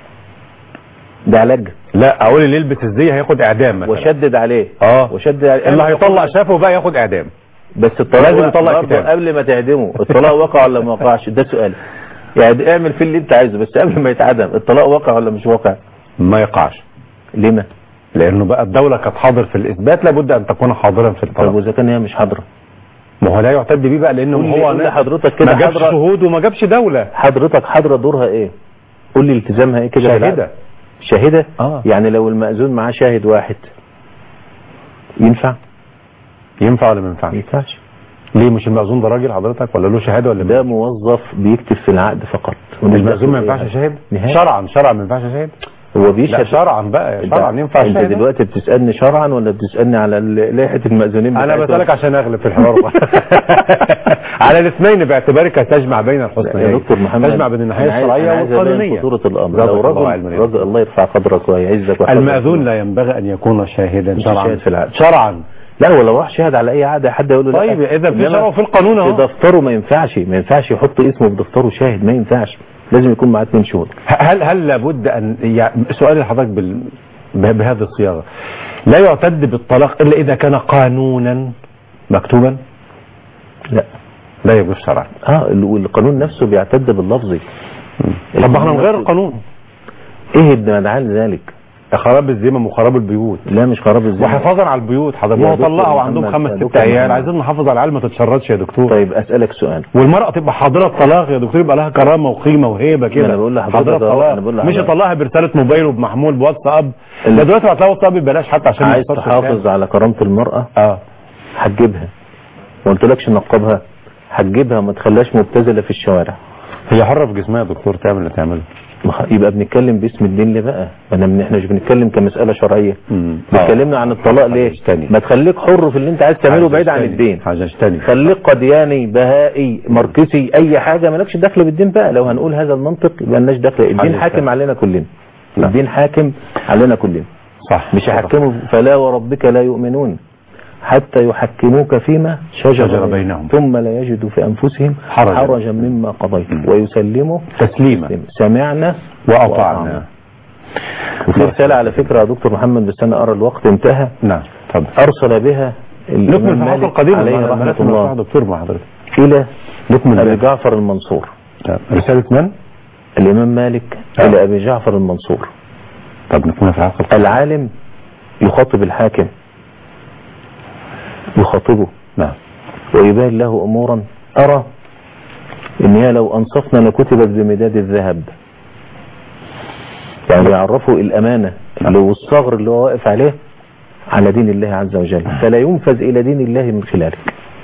S3: ده علاج
S2: لا اقول اللي يلبس الزي هياخد اعدام مثلا
S3: وشدد عليه
S2: اه
S3: وشدد عليه
S2: اللي هيطلع شافه بقى ياخد اعدام
S3: بس الطلاق
S2: لازم
S3: وقع
S2: يطلع
S3: برضه
S2: كتاب.
S3: قبل ما تعدمه الطلاق وقع ولا ما وقعش ده سؤال يعني اعمل فيه اللي انت عايزه بس قبل ما يتعدم الطلاق وقع ولا مش واقع
S2: ما يقعش
S3: ليه
S2: لانه بقى الدوله كانت حاضر في الاثبات لابد ان تكون حاضرا في
S3: طيب
S2: الطلاق
S3: واذا كان هي مش حاضره
S2: ما هو لا يعتد بيه بقى لانه
S3: قول لي-
S2: هو
S3: قول لي
S2: ناس-
S3: حضرتك كده
S2: ما جابش
S3: حضرة-
S2: شهود وما جابش دوله
S3: حضرتك حاضره دورها ايه قول لي التزامها ايه كده في
S2: شاهده
S3: العقد؟ شاهده
S2: اه
S3: يعني لو المأذون معاه شاهد واحد ينفع
S2: ينفع ولا ما ينفعش
S3: ما ينفعش
S2: ليه مش المأذون ده راجل حضرتك ولا له شهاده ولا
S3: ده
S2: ما
S3: موظف بيكتب في العقد فقط
S2: المأذون ما ينفعش شاهد
S3: نهائي.
S2: شرعا شرعا ما ينفعش شاهد
S3: هو
S2: لا
S3: بيشهد
S2: شرعا بقى
S3: انت-
S2: شرعا ينفع
S3: انت
S2: شاهد
S3: دلوقتي بتسالني شرعا ولا بتسالني على ال- لائحه المأذونين
S2: انا
S3: بتاعتهم؟
S2: بسالك عشان اغلب في الحوار على الاثنين باعتبارك تجمع بين
S3: يا
S2: الحسنيين
S3: دكتور محمد
S2: تجمع بين الناحيه
S3: أنا عايز- أنا
S2: الشرعيه
S3: عايز أبين
S2: والقانونيه
S3: خطورة الأمر
S2: رزق
S3: لو
S2: الله
S3: رجل,
S2: علما
S3: رجل الله يرفع قدرك ويعزك ويحفظك.
S2: المأذون لا ينبغي ان يكون شاهدا
S3: مش
S2: شرعا
S3: شاهد في العقد.
S2: شرعا
S3: لا هو لو راح شاهد على اي عقد حد يقول له لا
S2: طيب اذا في
S3: إنما
S2: شرع وفي القانون
S3: في
S2: اهو
S3: دفتره ما ينفعش ما ينفعش يحط اسمه في دفتره شاهد ما ينفعش لازم يكون معاه اثنين شهود
S2: هل هل لابد ان يعني سؤال لحضرتك بال... ب- بهذه الصياغه لا يعتد بالطلاق الا اذا كان قانونا مكتوبا
S3: لا
S2: لا يجوز شرعا
S3: اه ال- والقانون نفسه بيعتد باللفظي
S2: طب ما احنا نغير القانون
S3: ايه المدعاة ذلك
S2: خراب الذمم وخراب البيوت
S3: لا مش خراب الذمة
S2: وحفاظا على البيوت حضرتك
S3: يا
S2: ما هو
S3: دكتور
S2: طلقها وعندهم
S3: محمد،
S2: خمس
S3: يا
S2: ست
S3: دكتور
S2: عيال
S3: محمد.
S2: عايزين نحافظ على العيال ما تتشردش يا دكتور
S3: طيب اسالك سؤال
S2: والمرأة تبقى حاضرة طلاق يا دكتور يبقى لها كرامة وقيمة وهيبة كده
S3: أنا بقول لحضرتك
S2: حاضرة
S3: أهو،
S2: طلاق
S3: أنا بقول
S2: مش
S3: لحضرتك.
S2: يطلقها برسالة موبايل وبمحمول بواتساب
S3: ال-
S2: ده دلوقتي هتلاقي واتساب ببلاش حتى عشان ما
S3: عايز
S2: يخسرش
S3: تحافظ
S2: الكلام.
S3: على كرامة المرأة
S2: اه
S3: هتجيبها ما قلتلكش نقبها هتجيبها ما تخليهاش مبتذله في الشوارع
S2: هي حرة في جسمها يا دكتور تعمل اللي تعمله
S3: ما خ- يبقى بنتكلم باسم الدين ليه بقى ما أنا- احنا مش بنتكلم كمسألة شرعية بنتكلمنا عن الطلاق ليه
S2: تاني.
S3: ما تخليك حر في اللي انت عايز تعمله بعيد عن الدين
S2: حاجة تاني
S3: خليك قدياني بهائي ماركسي اي حاجة مالكش دخل بالدين بقى لو هنقول هذا المنطق يبقى لناش دخل الدين
S2: حاجة
S3: حاكم
S2: تاني.
S3: علينا كلنا
S2: نعم.
S3: الدين حاكم علينا كلنا
S2: صح
S3: مش يحكموا فلا وربك لا يؤمنون حتى يحكموك فيما شجر,
S2: شجر بينهم.
S3: ثم لا يجدوا في أنفسهم
S2: حرجا.
S3: حرجا مما قضيت
S2: مم.
S3: ويسلموا
S2: تسليما
S3: سمعنا
S2: وأطعنا
S3: وفي رسالة على فكرة يا دكتور محمد بس أنا أرى الوقت انتهى
S2: نعم اتفضل
S3: أرسل بها
S2: نكمل
S3: الإمام
S2: في الحلقة
S3: مالك
S2: القديمة
S3: عليه
S2: معنا
S3: رحمة
S2: ملف
S3: الله
S2: مفتوح دكتور مع حضرتك
S3: إلى
S2: نكمل
S3: أبي
S2: بها.
S3: جعفر المنصور
S2: طب، رسالة من؟
S3: الإمام مالك
S2: آه.
S3: إلى أبي جعفر المنصور
S2: طب نكمل في الحلقة القادمة.
S3: العالم يخاطب الحاكم يخاطبه
S2: نعم
S3: ويبان له أمورا أرى إن هي لو أنصفنا لكتبت بمداد الذهب يعني يعرفوا الأمانة اللي هو الصغر اللي هو واقف عليه على دين الله عز وجل فلا ينفذ إلى دين الله من خلالك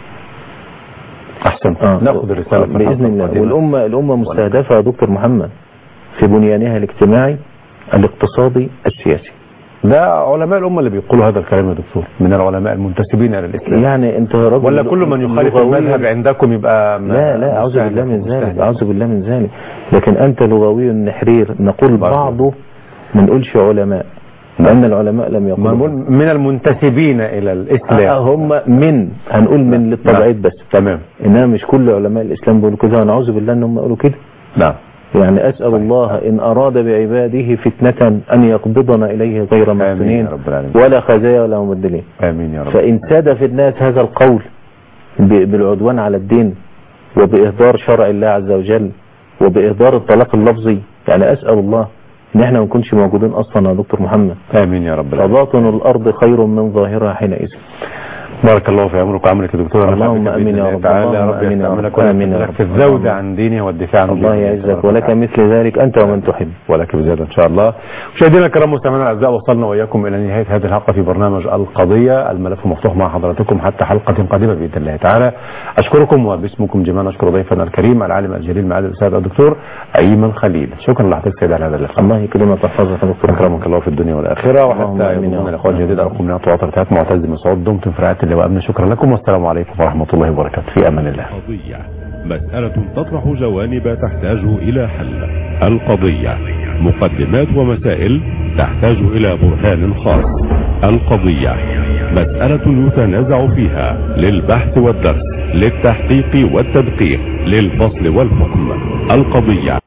S2: أحسن
S3: آه.
S2: ناخذ الرسالة في
S3: بإذن
S2: الحلقة
S3: الله
S2: القادمة.
S3: والأمة الأمة مستهدفة يا دكتور محمد في بنيانها الاجتماعي الاقتصادي السياسي
S2: ده علماء الأمة اللي بيقولوا هذا الكلام يا دكتور من العلماء المنتسبين إلى الإسلام
S3: يعني أنت يا رجل
S2: ولا كل من يخالف
S3: لغوياً-
S2: المذهب عندكم يبقى م-
S3: لا لا أعوذ
S2: مستهدف
S3: بالله من ذلك
S2: ومستهدف.
S3: أعوذ بالله من ذلك لكن أنت لغوي نحرير نقول
S2: بارك
S3: بعضه ما نقولش علماء لأن العلماء لم
S2: ما
S3: يقولوا
S2: نقول من المنتسبين إلى
S3: آه،
S2: الإسلام
S3: هم من هنقول من للطبيعيات بس
S2: تمام
S3: إنما مش كل علماء الإسلام بيقولوا كده ونعوذ بالله إنهم يقولوا كده
S2: نعم
S3: يعني أسأل الله إن أراد بعباده فتنة أن يقبضنا إليه غير
S2: آمين
S3: مفتونين
S2: يا رب العالمين
S3: ولا خزايا ولا مبدلين
S2: آمين يا رب
S3: فإن ساد في الناس هذا القول ب- بالعدوان على الدين وبإهدار شرع الله عز وجل وبإهدار الطلاق اللفظي يعني أسأل الله إن احنا ما نكونش موجودين أصلا يا دكتور محمد
S2: آمين يا رب العالمين
S3: فباطن الأرض خير من ظاهرها حينئذ
S2: بارك الله في عمرك وعمرك يا دكتور أنا
S3: اللهم
S2: حابب
S3: آمين
S2: بإذن
S3: يا
S2: الله
S3: رب.
S2: تعالى
S3: اللهم
S2: رب
S3: آمين يا رب.
S2: يستعملك ولا
S3: آمين يا
S2: يستعملك
S3: رب.
S2: في الزود عن دينه والدفاع عن
S3: الله
S2: دينه.
S3: يعزك ولك مثل ذلك أنت ومن تحب
S2: ولك بزيادة إن شاء الله مشاهدينا الكرام مستمعينا الأعزاء وصلنا وإياكم إلى نهاية هذه الحلقة في برنامج القضية الملف مفتوح مع حضراتكم حتى حلقة قادمة بإذن الله تعالى أشكركم وباسمكم جميعا أشكر ضيفنا الكريم العالم الجليل معالي الأستاذ الدكتور أيمن خليل شكرا لحضرتك سيد على هذا اللقاء
S3: الله يكرمك ويحفظك يا دكتور
S2: أكرمك الله في الدنيا والآخرة
S3: اللهم
S2: وحتى
S3: آمين يا
S2: يضمن
S3: رب.
S2: الأخوة الجديد أرقم نعطي وطرتات معتز مسعود دمتم في رعاية الله وأمن شكرا لكم والسلام عليكم ورحمة الله وبركاته في أمان الله
S1: القضية مسألة تطرح جوانب تحتاج إلى حل القضية مقدمات ومسائل تحتاج إلى برهان خاص القضية مسألة يتنازع فيها للبحث والدرس للتحقيق والتدقيق للفصل والحكم القضية